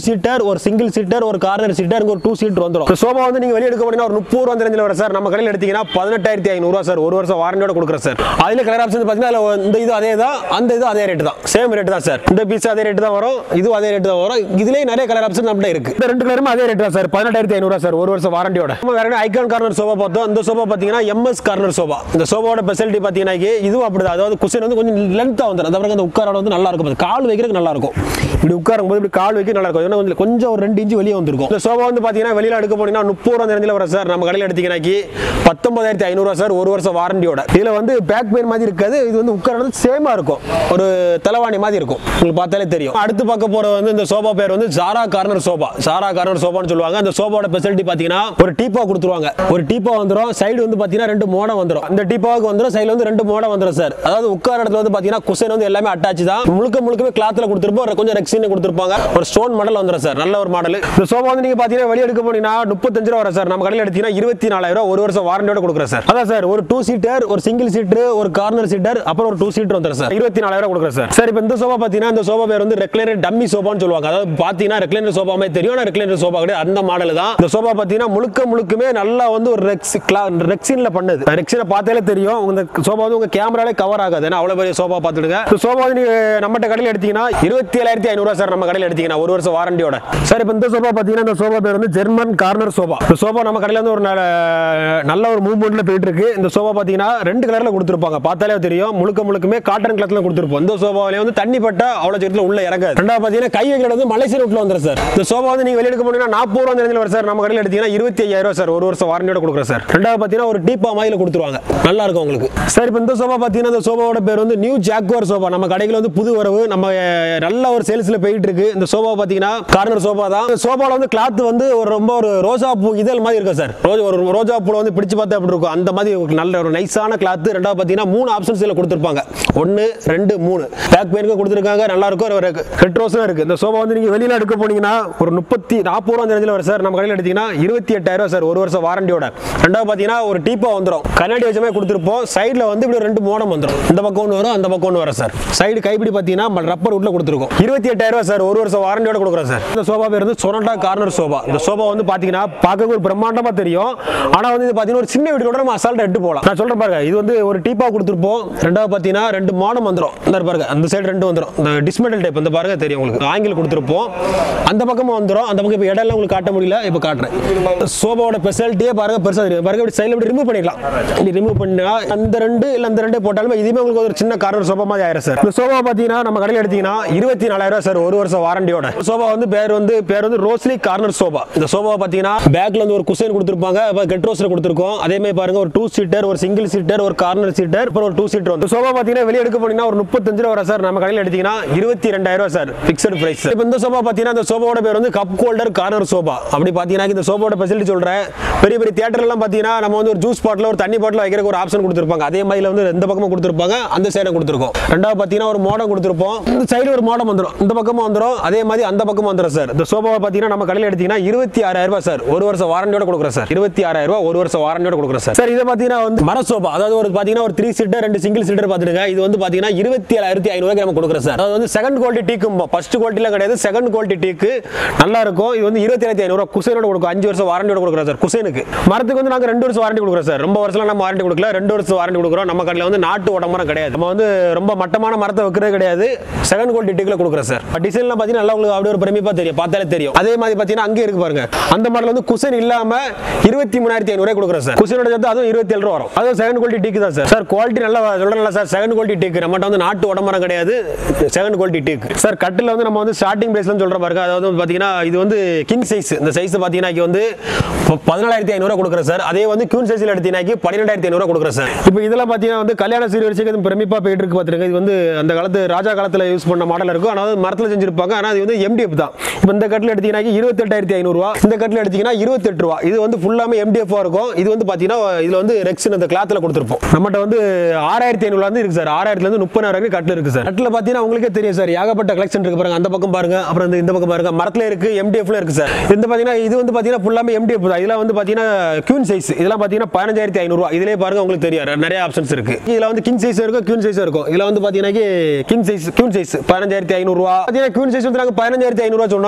ஒரு சிங்கிள் சீட்டர் ஒரு கார்னர் சீட்டர் ஒரு டூ சீட்டர் வந்துடும் இந்த சோபா வந்து நீங்க வெளியே எடுக்க போனீங்கன்னா ஒரு முப்பது ரூபா அந்த ரேஞ்சில் வரும் சார் நம்ம கடையில் எடுத்தீங்கன்னா பதினெட்டாயிரத்தி ஐநூறுவா சார் ஒரு வருஷம் வாரண்டியோட கொடுக்குறேன் சார் அதுல கலர் ஆப்ஷன் பார்த்தீங்கன்னா அதுல இந்த இது அதே தான் அந்த இது அதே ரேட் தான் சேம் ரேட் தான் சார் இந்த பீஸ் அதே ரேட் தான் வரும் இது அதே ரேட் தான் வரும் இதுலயே நிறைய கலர் ஆப்ஷன் நம்மகிட்ட இருக்கு இந்த ரெண்டு கலருமே அதே ரேட் தான் சார் பதினெட்டாயிரத்தி ஐநூறுவா சார் ஒரு வருஷம் வாரண்டியோட நம்ம வேற ஐகான் கார்னர் சோபா பார்த்தோம் இந்த சோபா பார்த்தீங்கன்னா எம்எஸ் கார்னர் சோபா இந்த சோபாவோட ஸ்பெஷாலிட்டி பார்த்தீங்கன்னா இதுவும் அப்படிதான் அதாவது குஷன் வந்து கொஞ்சம் லென்த்தாக வந்துடும் அதாவது அந்த உட்காரோட வந்து நல்லா இருக்கும் அது கால் வைக்கிறதுக்கு நல்லா இருக்கும் இப்படி உட்காரும் போது இப்படி கால் வைக்க நல்லா இருக்கும் ஏன்னா கொஞ்சம் கொஞ்சம் ஒரு ரெண்டு இன்ச்சு வெளியே வந்திருக்கும் இந்த சோபா வந்து பார்த்தீங்கன்னா வெளியில எடுக்க போனீங்கன்னா முப்பது ரூபா ரேஞ்சில் வரும் சார் நம்ம கடையில் எடுத்தீங்கன்னாக்கி பத்தொன்பதாயிரத்தி ஐநூறுவா சார் ஒரு வருஷம் வாரண்டியோட இதுல வந்து பேக் பெயின் மாதிரி இருக்காது இது வந்து உட்காரது சேமா இருக்கும் ஒரு தலைவாணி மாதிரி இருக்கும் உங்களுக்கு பார்த்தாலே தெரியும் அடுத்து பார்க்க போற வந்து இந்த சோபா பேர் வந்து Zara corner sofa Zara corner சோபான்னு சொல்லுவாங்க அந்த சோபாவோட ஸ்பெஷாலிட்டி பார்த்தீங்கன்னா ஒரு டீப்பா கொடுத்துருவாங்க ஒரு டீப்பா வந்துரும் சைடு வந்து பார்த்தீங்கன்னா ரெண்டு மோடம் வந்துரும் அந்த டீப்பாவுக்கு வந்துரும் சைடுல வந்து ரெண்டு மோடம் வந்துரும் சார் அதாவது உட்கார இடத்துல வந்து பார்த்தீங்கன்னா குஷன் வந்து எல்லாமே அட்டாச் தான் முழுக்க முழுக்கவே கிளாத்ல கொடுத்துருப்போம் ஒரு கொஞ்சம் ரெக்ஸின் கொடுத்துருப்பாங்க ஒரு ஸ்டோன் மாடல் வந்துரும் சார் நல்ல ஒரு மாடல் இந்த சோபா வந்து நீங்க பார்த்தீங்கன்னா வெளியே எடுக்க போனீங்கன்னா முப்பத்தஞ்சு ரூபா வரும் சார் நம்ம கடையில் எடுத்தீங்கன்னா இருபத்தி நாலாயிரம் ரூபா ஒரு வருஷம் வாரண்டியோட கொடுக்குறேன் சார் அதான் சார் ஒரு டூ சீட்டர் ஒரு சிங்கிள் சீட்டர் ஒரு கார்னர் சீட்டர் அப்புறம் ஒரு டூ சீட்டர் வந்துடும் சார் இருபத்தி நாலாயிரம் கொடுக்குறேன் சார் சார் இப்போ இந்த சோபா பார்த்தீங்கன்னா இந்த சோபா பேர் வந்து ரெக்லைனர் டம்மி சோபான்னு சொல்லுவாங்க அதாவது பார்த்தீங்கன்னா ரெக்லைனர் சோபா மாதிரி தெரியும் ஆனால் ரெக்லைனர் சோபா கிடையாது அந்த மாடல் தான் இந்த சோபா பார்த்தீங்கன்னா முழுக்க முழுக்குமே நல்லா வந்து ஒரு ரெக்ஸ் ரெக்ஸின்ல பண்ணுது ரெக்ஸினை பார்த்தாலே தெரியும் உங்க சோபா வந்து உங்க கேமராலே கவர் ஆகாது ஏன்னா அவ்வளோ பெரிய சோபா பார்த்துடுங்க இந்த சோபா வந்து நீங்க நம்மகிட்ட கடையில் எடுத்தீங்கன்னா இருபத்தி ஏழாயிரத்தி ஐநூறுவா சார் நம்ம கடையில் எடுத்தீங்கன்னா ஒரு வருஷம் வாரண்டியோட சார் இப்போ இந்த சோபா பார்த்தீங்கன்னா இந்த சோபா பேர் வந்து ஜெர்மன் கார்னர் சோபா இந்த சோபா நம்ம கடையில் வந்து ஒரு நல்ல நல்ல ஒரு மூவ்மெண்ட்ல போயிட்டு இருக்கு இந்த சோபா பார்த்தீங்கன்னா ரெண்டு கலர்ல கொடுத்துருப்பாங்க பார்த்தாலே தெரியும் முழுக்க முழுக்குமே காட்டன் கிளாத்ல கொடுத்துருப்போம் இந்த சோபாவிலே வந்து தண்ணி பட்டா அவ்வளோ சீக்கிரத்தில் உள்ள இறங்காது ரெண்டாவது பார்த்தீங்கன்னா கை வைக்கிறது வந்து மலேசியா ரூட்ல வந்துடும் சார் இந்த சோபா வந்து நீங்க வெளியே எடுக்க போனீங்கன்னா நாற்பது ரூபா ரேஞ்சில் வரும் சார் நம்ம கடையில் எடுத்தீங்கன்னா இருபத்தி ஐயாயிரம் ரூபா சார் ஒரு வருஷம் வாரண்டியோட கொடுக்குறேன் சார் ரெண்டாவது பார்த்தீங்கன்னா ஒரு டீப்பா மாதிரி கொடுத்துருவாங்க நல்லா இருக்கும் உங்களுக்கு சார் இப்போ இந்த சோபா பார்த்தீங்கன்னா இந்த சோபாவோட பேர் வந்து நியூ ஜாக்வார் சோபா நம்ம கடையில் வந்து புது வரவு நம்ம அஹ், நல்ல ஒரு சேல்ஸ்ல போயிட்டு இருக்கு இந்த சோபா பார்த்தீங்கன்னா கார்னர் சோபா தான் இந்த சோபால வந்து கிளாத் வந்து ஒரு ரொம்ப ஒரு ரோஜா பூ இதழ் மாதிரி இருக்கும் சார் ரோஜா ஒரு ரோஜா பூல வந்து பிடிச்சு பார்த்தா அப்படி இருக்கும் அந்த மாதிரி ஒரு நல்ல ஒரு நைஸான கிளாத் ரெண்டாவது பார்த்தீங்கன்னா மூணு ஆப்ஷன்ஸ் இதில் கொடுத்துருப்பாங்க ஒன்று ரெண்டு மூணு பேக் பெயினுக்கு கொடுத்துருக்காங்க நல்லா இருக்கும் ஒரு ஹெட்ரோஸும் இருக்கு இந்த சோபா வந்து நீங்க வெளியில எடுக்க போனீங்கன்னா ஒரு முப்பத்தி நாற்பது ரூபா ரேஞ்சில் வரும் சார் நம்ம கடையில் எடுத்தீங்கன்னா இருபத்தி எட்டாயிரம் ரூபா சார் ஒரு வருஷம் வாரண்டியோட ரெண்டாவது பார்த்தீங்கன்னா ஒரு டீப்பா வந்துடும் கண்ணாடி வச்சமே கொடுத்துருப்போம் சைடில் வந்து இப்படி ரெண்டு மோடம் வந்துடும் இந்த பக்கம் ஒன்று வரும் அந்த பக்கம் ஒன்று வரும் சார் சைடு கைப்பிடி பார்த்தீங்கன்னா ரப்பர் உள்ள கொடுத்துருக்கோம் இருபத்தி எட்டாயிரம் ரூபா சார் ஒரு வருஷம் வாரண்டியோட கொடுக்குறோம் சார் இந்த சோபா பேர் வந்து சொனட்டா கார்னர் சோபா இந்த சோபா வந்து பார்த்தீங்கன்னா பார்க்க ஒரு பிரம்மாண்டமா தெரியும் ஆனால் வந்து இது பார்த்தீங்கன்னா ஒரு சின்ன வீட்டோட நம்ம அசால்ட் எடுத்து போகலாம் நான் சொல்றேன் பாருங்க இது வந்து ஒரு டீப்பா கொடுத்துருப்போம் ரெண்டாவது பார்த்தீங்கன்னா ரெண்டு மாடம் வந்துடும் இந்த பாருங்க அந்த சைடு ரெண்டு வந்துடும் இந்த டிஸ்மெண்டல் டைப் இந்த பாருங்க தெரியும் உங்களுக்கு ஆங்கில கொடுத்துருப்போம் அந்த பக்கமும் வந்துடும் அந்த பக்கம் இப்போ இடம் உங்களுக்கு காட்ட முடியல இப்போ காட்டுறேன் சோபாவோட ஸ்பெஷாலிட்டியே பாருங்க பெருசாக தெரியும் பாருங்க இப்படி சைடில் இப்படி ரிமூவ் பண்ணிக்கலாம் இப்படி ரிமூவ் பண்ணா அந்த ரெண்டு இல்லை அந்த ரெண்டே போட்டாலுமே இதுவுமே உங்களுக்கு ஒரு சின்ன கார்னர் சோபா மாதிரி ஆயிரும் சார் இந்த சோபா பார்த்தீங்கன்னா நம்ம கடையில் எடுத்தீங்கன்னா இருபத்தி நாலாயிரம் சார் ஒரு வருஷம் வாரண்டியோட சோபா வந்து பேர் வந்து பேர் வந்து ரோஸ்லி கார்னர் சோபா இந்த சோபா பார்த்தீங்கன்னா பேக்ல வந்து ஒரு குஷன் கொடுத்துருப்பாங்க கெட் ரோஸ்ல கொடுத்துருக்கோம் அதே மாதிரி பாருங்க ஒரு டூ சீட்டர் ஒரு சிங்கிள் சீட்டர் ஒரு கார்னர் சீட்டர் அப்புறம் ஒரு டூ சீட்டர் வந்து சோபா பார்த்தீங்கன்னா வெளியே எடுக்க போனீங்கன்னா ஒரு முப்பத்தஞ்சு ரூபா வரும் சார் நம்ம கடையில் எடுத்தீங்கன்னா இருபத்தி ரெண்டாயிரம் ரூபா சார் ஃபிக்ஸட் பிரைஸ் இப்போ இந்த சோபா பார்த்தீங்கன்னா இந்த சோபாவோட பேர் வந்து கப் ஹோல்டர் கார்னர் சோபா அப்படி பார்த்தீங்கன்னா இந்த சோபாவோட ஃபெசிலிட்டி சொல்றேன் பெரிய பெரிய தியேட்டர்லாம் பார்த்தீங்கன்னா நம்ம வந்து ஒரு ஜூஸ் பாட்டில் ஒரு தண்ணி பாட்டில் வைக்கிறதுக்கு ஒரு ஆப்ஷன் கொடுத்துருப்பாங்க அதே மாதிரி வந்து எந்த பக்கமும் கொடுத்துருப்பாங்க அந்த சைடும் கொடுத்துருக்கோம் ரெண்டாவது பார்த்தீங்கன்னா ஒரு மோடம் கொடுத்துருப்போம் இந்த சைடு ஒரு மோடம் வந்துடும் இந்த பக்கமும் வந்துடும் அதே மாதிரி அந்த பக்கமும் வந்துடும் சார் இந்த சோபாவை பார்த்தீங்கன்னா நம்ம கடையில் எடுத்தீங்கன்னா இருபத்தி ஆறாயிரம் ரூபாய் சார் ஒரு வருஷம் வாரண்டியோட கொடுக்குறோம் சார் இருபத்தி ஆறாயிரம் ரூபாய் ஒரு வருஷம் வாரண்டியோட கொடுக்குறோம் சார் சார் இதை பார்த்தீங்கன்னா வந்து மர சோபா அதாவது ஒரு பார்த்தீங்கன்னா ஒரு த்ரீ சீட்டர் ரெண்டு சிங்கிள் சீட்டர் பார்த்துடுங்க இது வந்து பார்த்தீங்கன்னா இருபத்தி ஏழாயிரத்தி ஐநூறுக்கு நம்ம கொடுக்குறோம் சார் அதாவது வந்து செகண்ட் குவாலிட்டி டீக்கும் ஃபர்ஸ்ட் குவாலிட்டிலாம் கிடையாது செகண்ட் குவாலிட்டி டீக்கு நல்லா இருக்கும் இது வந்து இருபத்தி ஏழாயிரத்தி ஐநூறு குசைனோட கொடுக்கும் அஞ்சு வருஷம் வாரண்டியோட கொடுக்குறோம் சார் குசைனுக்கு மரத்துக்கு வந்து நாங்கள் ரெண்டு வருஷம் வாரண்டி கொடுக்குறோம் சார் ரொம்ப வருஷம் நம்ம வாரண்டி கொடுக்கல ரெண்டு வருஷம் வாரண்டி கொடுக்குறோம் நம்ம கடையில் வந்து நாட்டு உடம்பரம் கிடையாது நம்ம வந்து ரொம்ப மட்டமான மரத்தை வைக்கிறது கிடையாது செகண்ட் குவாலிட்டி டீக்கில் கொடுக்குறோம் சார் டிசைன்லாம் பார்த்தீங்கன்னா நல்லா உங்களுக்கு அப்படியே ஒரு பிரமிப்பா தெரியும் பார்த்தாலே தெரியும் அதே மாதிரி பார்த்தீங்கன்னா அங்கே இருக்கு பாருங்க அந்த மாடல் வந்து குசன் இல்லாம இருபத்தி மூணாயிரத்தி ஐநூறு கொடுக்குறோம் சார் குசனோட சேர்த்து அதுவும் இருபத்தி ஏழு ரூபா வரும் அதுவும் செகண்ட் குவாலிட்டி டீக்கு தான் சார் சார் குவாலிட்டி நல்லா சொல்றேன்ல சார் செகண்ட் குவாலிட்டி டீக்கு நம்மகிட்ட வந்து நாட்டு உடம்பரம் கிடையாது செகண்ட் குவாலிட்டி டீக்கு சார் கட்டில் வந்து நம்ம வந்து ஸ்டார்டிங் பிரைஸ்ல சொல்ற பாருங்க அதாவது வந்து பார்த்தீங்கன்னா இது வந்து கிங் சைஸ் இந்த சைஸ் பார்த்தீங்கன்னா இங்க வந்து பதினாலாயிரத்தி ஐநூறு கொடுக்குறேன் சார் அதே வந்து கியூன் சைஸ்ல எடுத்தீங்கன்னா பன்னிரெண்டாயிரத்தி ஐநூறு கொடுக்குறேன் சார் இப்போ இதெல்லாம் பார்த்தீங்கன்னா வந்து கல்யாண சீர்வரிசைக்கு இது பிரமிப்பா போயிட்டு இருக்கு பார்த்துருங்க இது வந்து அந்த காலத்து ராஜா காலத்தில் யூஸ் பண்ண மாடல் இருக்கும் ஆனால் அது மரத்தில் செஞ்சிருப்பாங்க ஆனால் அது வந்து எம்டிஎஃப் தான் இப்போ இந்த கட்டில் எடுத்தீங்கன்னா இருபத்தெட்டாயிரத்தி ஐநூறுரூவா இந்த கட்டில் எடுத்தீங்கன்னா இருபத்தெட்டு ரூபா இது வந்து ஃபுல்லாமே எம்டிஎஃபாக இருக்கும் இது வந்து பார்த்தீங்கன்னா இதில் வந்து ரெக்ஸின் அந்த கிளாத்தில் கொடுத்துருப்போம் நம்மகிட்ட வந்து ஆறாயிரத்தி ஐநூறுலேருந்து இருக்கு சார் ஆறாயிரத்துலேருந்து முப்பதாயிரம் வரைக்கும் கட்டில் இருக்கு சார் கட்டில் பார்த்தீங்கன்னா உங்களுக்கே தெரியும் சார் ஏகப்பட்ட கலெக்ஷன் இருக்கு பாருங்க அந்த பக்கம் பாருங்க அப்புறம் இந்த இந்த பக்கம் பாருங்க மரத்தில் இருக்கு எம்டிஎஃப்ல இருக்கு சார் இந்த பார்த்தீங்கன்னா இது வந்து பார்த்தீங்கன்னா ஃபுல்லாமே எம்டிஎஃப் தான் இதெல்லாம் வந்து பார்த்தீங்கன்னா கியூன் சைஸ் இதெல்லாம் பார்த்தீங்கன்னா பதினஞ்சாயிரத்தி ஐநூறுரூவா இதிலே பாருங்க உங்களுக்கு தெரியும் நிறைய ஆப்ஷன்ஸ் இருக்கு இதில் வந்து கிங் சைஸ் இருக்கும் கியூன் சைஸ் இருக்கும் இதில் வந்து பார்த்தீங்கன்னா கிங் சைஸ் கியூன் சைஸ் பதினஞ்சாயிரத்தி ஐநூறுரூவா பார்த்தீங்கன்னா கியூன் சைஸ் வந்து நாங்கள் பதினஞ்சாயிரத்தி ஐநூறுரூவா சொன்னோம்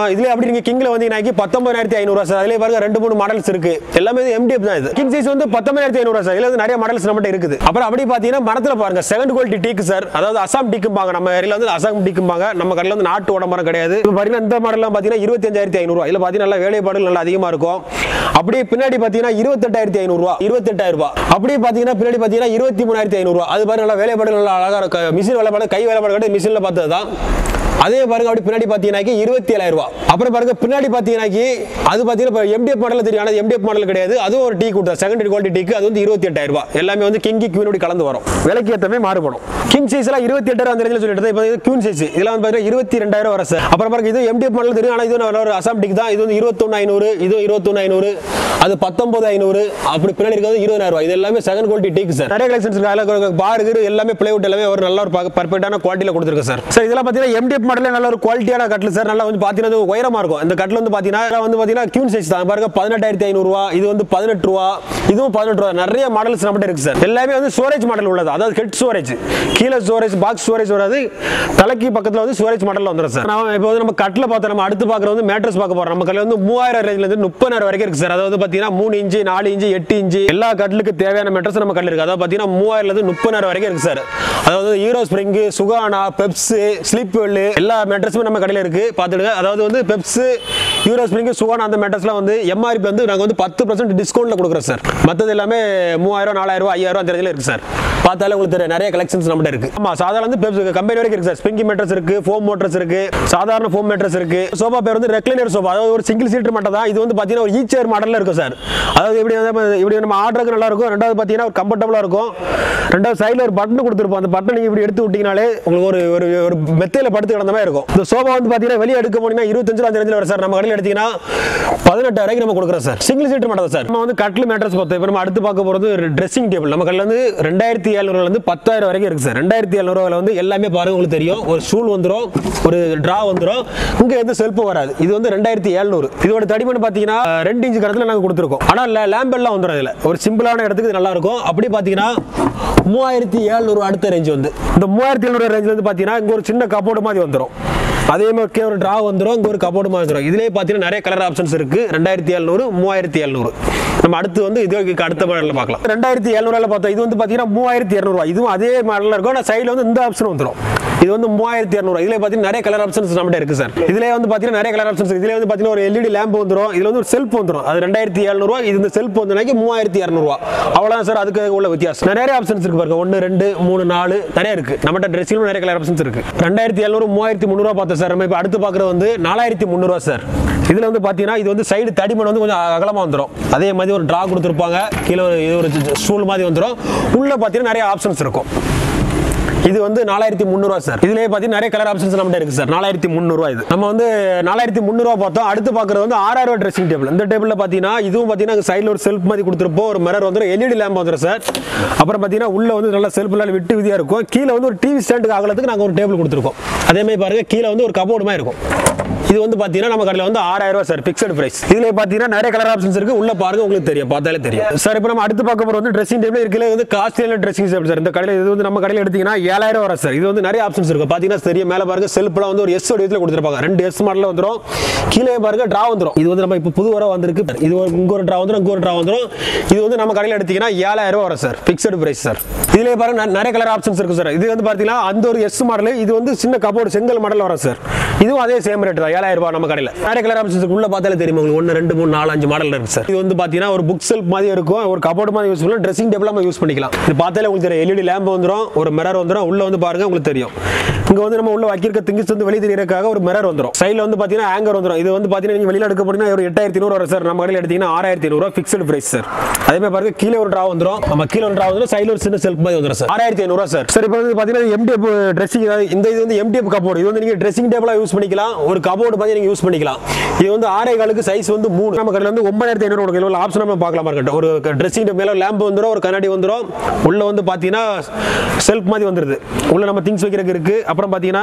இதுல அப்படி நீங்க கிங்ல வந்தீங்கன்னா பத்தொன்பதாயிரத்தி ஐநூறு சார் அதுல பாருங்க ரெண்டு மூணு மாடல்ஸ் இருக்கு எல்லாமே எம்டிஎஃப் தான் இது கிங் சைஸ் வந்து பத்தொன்பதாயிரத்தி ஐநூறு சார் இதுல வந்து நிறைய மாடல்ஸ் நம்மகிட்ட இருக்குது அப்புறம் அப்படி பாத்தீங்கன்னா மரத்துல பாருங்க செகண்ட் குவாலிட்டி டீக்கு சார் அதாவது அசாம் டீக்கும்பாங்க நம்ம ஏரியால வந்து அசாம் டீக்கும்பாங்க நம்ம கடையில வந்து நாட்டு ஓட மரம் கிடையாது இப்போ பாத்தீங்கன்னா இந்த மாடல்லாம் பாத்தீங்கன்னா இருபத்தஞ்சாயிரத்தி ஐநூறு இதுல பாத்தீங்கன்னா நல்லா வேலைப்பாடுகள் நல்லா அதிகமா இருக்கும் அப்படியே பின்னாடி பாத்தீங்கன்னா இருபத்தெட்டாயிரத்தி ஐநூறு ரூபா இருபத்தெட்டாயிரம் ரூபாய் அப்படியே பாத்தீங்கன்னா பின்னாடி பாத்தீங்கன்னா இருபத்தி மூணாயிரத்தி ஐநூறு ரூபா அது பாருங்க நல்லா வேலைப்பாடு நல்லா அழகா இருக்கு மிஷின் வேலைப்பாடு கை வேலைப்பாடு கிடையாது மிஷின்ல பார்த்தது தான் அதே பாருங்க அப்படி பின்னாடி பாத்தீங்கன்னா இருபத்தி ஏழாயிரம் ரூபாய் அப்புறம் பாருங்க பின்னாடி பாத்தீங்கன்னா அது பாத்தீங்கன்னா எம்டிஎஃப் மாடல் தெரியும் ஆனால் எம்டிஎஃப் மாடல் கிடையாது அதுவும் ஒரு டீ கொடுத்தா செகண்டரி குவாலிட்டி டீக்கு அது வந்து இருபத்தி எட்டாயிரம் ரூபாய் எல்லாமே வந்து கிங்கி கியூனோட கலந்து வரும் விலைக்கு ஏற்றமே மாறுபடும் கிங் சைஸ் எல்லாம் இருபத்தி எட்டாயிரம் அந்த ரேஞ்சில் சொல்லிட்டு இப்போ கியூன் சைஸ் இதெல்லாம் வந்து பாத்தீங்கன்னா இருபத்தி ரெண்டாயிரம் வர சார் அப்புறம் பாருங்க இது எம்டிஎஃப் மாடல் தெரியும் ஆனால் இது நல்ல ஒரு அசாம் டீக் தான் இது வந்து இருபத்தொன்னு ஐநூறு இது இருபத்தொன்னு ஐநூறு அது பத்தொன்பது ஐநூறு அப்படி பின்னாடி இருக்கிறது இருபதாயிரம் ரூபாய் இது எல்லாமே செகண்ட் குவாலிட்டி டீக் சார் நிறைய கலெக்ஷன்ஸ் இருக்கு பார் இருக்கு எல்லாமே பிளேவுட் எல்லாமே ஒரு நல்ல ஒரு பர்ஃபெக்டான குவாலிட்டியில் கொடுத்துருக்கு சார் சார் இதெல்லாம் பார்த்தீங்கன்னா எம்டிஎஃப் மாடலே நல்ல ஒரு குவாலிட்டியான கட்டில் சார் நல்லா வந்து பார்த்தீங்கன்னா இது உயரமா இருக்கும் இந்த கட்டில் வந்து பார்த்தீங்கன்னா இதெல்லாம் வந்து பார்த்தீங்கன்னா கியூன் சைஸ் தான் பாருங்க பதினெட்டாயிரத்தி ஐநூறுரூவா இது வந்து பதினெட்டு ரூபா இதுவும் பதினெட்டு ரூபா நிறைய மாடல்ஸ் நம்மகிட்ட இருக்கு சார் எல்லாமே வந்து ஸ்டோரேஜ் மாடல் உள்ளது அதாவது ஹெட் ஸ்டோரேஜ் கீழே ஸ்டோரேஜ் பாக்ஸ் ஸ்டோரேஜ் வராது தலைக்கு பக்கத்தில் வந்து ஸ்டோரேஜ் மாடல் வந்துடும் சார் நான் இப்போ வந்து நம்ம கட்டில் பார்த்தோம் நம்ம அடுத்து பார்க்குறது வந்து மேட்ரஸ் பார்க்க போறோம் நம்ம கடையில் வந்து மூவாயிரம் ரேஞ்சில் இருந்து முப்பதாயிரம் வரைக்கும் இருக்கு சார் அதாவது பார்த்தீங்கன்னா மூணு இன்ச்சு நாலு இன்ச்சு எட்டு இன்ச்சு எல்லா கட்டிலுக்கு தேவையான மேட்ரஸ் நம்ம கடையில் இருக்கு அதாவது பார்த்தீங்கன்னா மூவாயிரம்ல இருந்து முப்பதாயிரம் வரைக்கும் இருக்கு சார் அதாவது ஹீரோ ஸ்ப்ரிங் சுகானா பெப்ஸ் ஸ்லிப் வெல் எல்லா மேட்ரஸுமே நம்ம கடையில் இருக்கு பார்த்துடுங்க அதாவது வந்து பெப்ஸ் ஹீரோ ஸ்ப்ரிங் சுகானா அந்த மேட்ரஸ்லாம் வந்து எம்ஆர்பி வந்து நாங்கள் வந்து பத்து பர்சன்ட் டிஸ்கவுண்ட்ல கொடுக்குறோம் சார் மற்றது எல்லாமே மூவாயிரம் நாலாயிரம் ரூபாய் ஐயாயிரம் அந்த ரேஞ்சில் இருக்கு சார் பார்த்தாலே உங்களுக்கு தெரியும் நிறைய கலெக்ஷன்ஸ் நம்மகிட்ட இருக்கு ஆமா சாதாரண வந்து பெப்ஸ் கம்பெனி வரைக்கும் இருக்கு சார் ஸ்ப்ரிங்கி மேட்ரஸ் இருக்கு ஃபோம் மோட்டர்ஸ் இருக்கு சாதாரண ஃபோம் மேட்ரஸ் இருக்கு சோஃபா பேர் வந்து ரெக்லைனர் சோஃபா அதாவது ஒரு சிங்கிள் சீட்டர் மட்டும் தான் இது வந்து பார்த்தீங்கன்னா ஒரு ஈச்சர் மாடலில் இருக்கும் சார் அதாவது இப்படி வந்து இப்படி நம்ம ஆர்டருக்கு நல்லா இருக்கும் ரெண்டாவது பார்த்தீங்கன்னா ஒரு கம்ஃபர்டபுளாக இருக்கும் ரெண்டாவது சைடில் ஒரு பட்டன் கொடுத்துருப்போம் அந்த பட்டன் நீங்கள் இப்படி எடுத்து விட்டீங்கனாலே உங்களுக்கு ஒரு ஒரு ஒரு மெத்தையில் படுத்து கிடந்த மாதிரி இருக்கும் இந்த சோஃபா வந்து பார்த்தீங்கன்னா வெளியே எடுக்க போனீங்கன்னா இருபத்தஞ்சு அஞ்சு ரேஞ்சில் வரும் சார் நம்ம கடையில் எடுத்தீங்கன்னா பதினெட்டு வரைக்கும் நம்ம கொடுக்குறோம் சார் சிங்கிள் சீட்டர் மட்டும் தான் சார் நம்ம வந்து கட்டில் மேட்ரஸ் பார்த்தோம் இப்போ நம்ம அடுத்து பார்க்க போகிறது ட்ரெஸ்ஸிங் டேபிள் நம்ம கடையில் வந்து ரெண்டாயிரத்தி ஏழ்நூறுலேருந்து பத்தாயிரம் வரைக்கும் இருக்கு சார் ரெண்டாயிரத்தி ஏழ்நூறுவாவில் வந்து எல்லாமே பாருங்க உங்களுக்கு தெரியும் ஒரு ஸ்டூல் வந்துடும் ஒரு ட்ரா வந்துடும் இங்கே எந்த செல்ஃபும் வராது இது வந்து ரெண்டாயிரத்தி ஏழ்நூறு இதோட தடிமன் பார்த்தீங்கன்னா அஹ், ரெண்டு இன்ச்சு கணத்தில் நாங்கள் கொடுத்துருக்கோம் ஆனால் லேம்ப் எல்லாம் வந்துடும் இதில் ஒரு சிம்பிளான இடத்துக்கு இது நல்லா இருக்கும் அப்படி பார்த்தீங்கன்னா மூவாயிரத்தி ஏழ்நூறு அடுத்த ரேஞ்ச் வந்து இந்த மூவாயிரத்தி எழுநூறு ரேஞ்சில் வந்து பார்த்தீங்கன்னா இங்கே ஒரு சின்ன கப்போர்டு மாதிரி வந்துடும் அதே மாதிரி கீழே ஒரு ட்ரா வந்துடும் இங்கே ஒரு கப்போர்டு மாதிரி வந்துடும் இதுலேயே பார்த்தீங்கன்னா நிறைய கலர் ஆப்ஷன்ஸ் இருக்கு ரெண்டாயிரத்தி எழுநூறு மூவாயிரத்தி எழுநூறு நம்ம அடுத்து வந்து இதுக்கு அடுத்த மாடலில் பார்க்கலாம் ரெண்டாயிரத்தி எழுநூறுல பார்த்தோம் இது வந்து பார்த்தீங்கன்னா மூவாயிரத்தி இரநூறுவா இதுவும் அதே மாடலில் இருக்கும் ஆனால் சைடில் வந்து இந்த ஆப்ஷன் வந்துடும் இது வந்து மூவாயிரத்தி இரநூறு இதுல பார்த்தீங்கன்னா நிறைய கலர் ஆப்ஷன்ஸ் நம்மகிட்ட இருக்கு சார் இதுல வந்து பார்த்தீங்கன்னா நிறைய கலர் ஆப்ஷன்ஸ் இதுல வந்து பார்த்தீங்கன்னா ஒரு எல்இடி லேம்ப் வந்துடும் இதுல வந்து ஒரு செல்ஃப் வந்துடும் அது ரெண்டாயிரத்தி எழுநூறுவா இது இந்த செல்ஃப் வந்து மூவாயிரத்தி இரநூறுவா அவ்வளோதான் சார் அதுக்கு உள்ள வித்தியாசம் நிறைய ஆப்ஷன்ஸ் இருக்கு பாருங்க ஒன்று ரெண்டு மூணு நாலு நிறைய இருக்கு நம்மகிட்ட ட்ரெஸ்ஸிலும் நிறைய கலர் ஆப்ஷன்ஸ் இருக்கு ரெண்டாயிரத்தி எழுநூறு மூவாயிரத்தி முந்நூறுவா பார்த்தோம் சார் நம்ம இப்போ அடுத்து பார்க்குறது வந்து நாலாயிரத்தி முந்நூறுவா சார் இதுல வந்து பார்த்தீங்கன்னா இது வந்து சைடு தடிமன் வந்து கொஞ்சம் அகலமாக வந்துடும் அதே மாதிரி ஒரு ட்ரா கொடுத்துருப்பாங்க கீழே ஒரு இது ஒரு ஸ்டூல் மாதிரி வந்துடும் உள்ள பார்த்தீங்கன்னா நிறைய ஆப்ஷன்ஸ் இருக்கும் இது வந்து நாலாயிரத்தி முந்நூறுவா சார் இதுலயே பார்த்தீங்கன்னா நிறைய கலர் ஆப்ஷன்ஸ் நம்மகிட்ட இருக்கு சார் நாலாயிரத்தி முந்நூறுவா இது நம்ம வந்து நாலாயிரத்தி முந்நூறுவா பார்த்தோம் அடுத்து பார்க்குறது வந்து ஆறாயிரம் ரூபா ட்ரெஸ்ஸிங் டேபிள் இந்த டேபிளில் பார்த்தீங்கன்னா இதுவும் பார்த்தீங்கன்னா சைடில் ஒரு செல்ஃப் மாதிரி கொடுத்துருப்போம் ஒரு மிரர் வந்துடும் எல்இடி லேம்ப் வந்துடும் சார் அப்புறம் பார்த்தீங்கன்னா உள்ள வந்து நல்ல செல்ஃப்லாம் விட்டு விதியாக இருக்கும் கீழே வந்து ஒரு டிவி ஸ்டாண்டுக்கு ஆகலத்துக்கு நாங்கள் ஒரு டேபிள் கொடுத்துருக்கோம் அதே மாதிரி பாருங்க கீழே வந்து ஒரு கபோர்டு மாதிரி இருக்கும் இது வந்து பார்த்தீங்கன்னா நம்ம கடையில் வந்து ஆறாயிரம் ரூபாய் சார் ஃபிக்ஸட் பிரைஸ் இதுல பார்த்தீங்கன்னா நிறைய கலர் ஆப்ஷன்ஸ் இருக்கு உள்ள பாருங்க உங்களுக்கு தெரியும் பார்த்தாலே தெரியும் சார் இப்போ நம்ம அடுத்து பார்க்க போகிறது வந்து ட்ரெஸ்ஸிங் டேபிள் இருக்குல்ல இது வந்து காஸ்ட்லியான ட்ரெஸ்ஸிங் டேபிள் சார் இந்த கடையில் இது வந்து நம்ம கடையில் எடுத்தீங்கன்னா ஏழாயிரம் வரும் சார் இது வந்து நிறைய ஆப்ஷன்ஸ் இருக்கு பார்த்தீங்கன்னா தெரியும் மேலே பாருங்க செல்ஃப்லாம் வந்து ஒரு எஸ் வடிவத்தில் கொடுத்துருப்பாங்க ரெண்டு எஸ் மாடலில் வந்துடும் கீழே பாருங்க ட்ரா வந்துடும் இது வந்து நம்ம இப்போ புது வர வந்திருக்கு இது ஒரு இங்க ஒரு ட்ரா வந்துடும் இங்க ஒரு ட்ரா வந்துடும் இது வந்து நம்ம கடையில் எடுத்தீங்கன்னா ஏழாயிரம் ரூபாய் வரும் சார் ஃபிக்ஸட் பிரைஸ் சார் இதுல பாருங்க ந- நிறைய கலர் ஆப்ஷன்ஸ் இருக்கு சார் இது வந்து பார்த்தீங்கன்னா அந்த ஒரு எஸ் மாடல் இது வந்து சின்ன கபோர்டு செங்கல் மாடல் வரும் சார் இதுவும் அதே சேம் ரேட் தான் ஏழாயிரம் ரூபாய் நம்ம கடையில் நிறைய கலர் ஆப்ஷன்ஸ் உள்ள பார்த்தாலே தெரியும் உங்களுக்கு ஒன்று ரெண்டு மூணு நாலு அஞ்சு மாடல் இருக்கு சார் இது வந்து பார்த்தீங்கன்னா ஒரு புக் செல்ஃப் மாதிரி இருக்கும் ஒரு கபோர்டு மாதிரி யூஸ் பண்ணலாம் ட்ரெஸ்ஸிங் டேபிள் நம்ம யூஸ் பண்ணிக்கலாம் இது பார்த்தாலே உங்களுக்கு தெரியும் எல்இடி லேம்ப் வந்துடும் ஒரு மிரர் வந்துடும் உள்ள வந்து பாருங்க உங்களுக்கு தெரியும் இங்க வந்து நம்ம உள்ள வைக்கிற திங்ஸ் வந்து வெளியே தெரியறதுக்காக ஒரு மிரர் வந்துடும் சைடில் வந்து பார்த்தீங்கன்னா ஆங்கர் வந்துடும் இது வந்து பார்த்தீங்கன்னா நீங்க வெளியில எடுக்க போனீங்கன்னா ஒரு எட்டாயிரத்தி நூறு வரும் சார் நம்ம கடையில் எடுத்தீங்கன்னா ஆறாயிரத்தி ஐநூறுவா ஃபிக்ஸ்டு பிரைஸ் சார் அதே மாதிரி பாருங்க கீழே ஒரு ட்ரா வந்துடும் நம்ம கீழே ஒரு ட்ரா வந்துடும் சைடில் ஒரு சின்ன செல்ஃப் மாதிரி வந்துடும் சார் ஆறாயிரத்தி ஐநூறுவா சார் சார் இப்போ வந்து பார்த்தீங்கன்னா எம்டிஎஃப் ட்ரெஸ்ஸிங் இந்த இது வந்து எம்டிஎஃப் கபோர்டு இது வந்து நீங்க ட்ரெஸ்ஸிங் டேபிளா யூஸ் பண்ணிக்கலாம் ஒரு கபோர்டு மாதிரி நீங்க யூஸ் பண்ணிக்கலாம் இது வந்து ஆறே காலுக்கு சைஸ் வந்து மூணு நம்ம கடையில் வந்து ஒன்பதாயிரத்தி ஐநூறு கொடுக்கல ஆப்ஷன் நம்ம பார்க்கலாம் இருக்கட்டும் ஒரு ட்ரெஸ்ஸிங் மேலே லேம்ப் வந்துடும் ஒரு கண்ணாடி வந்துடும் உள்ள வந்து பார்த்தீங்கன்னா செல்ஃப் மாதிரி வந்துருது உள்ள நம்ம திங்ஸ் வைக்கிறதுக்கு இருக்கு அப்புறம் அப்புறம் பார்த்தீங்கன்னா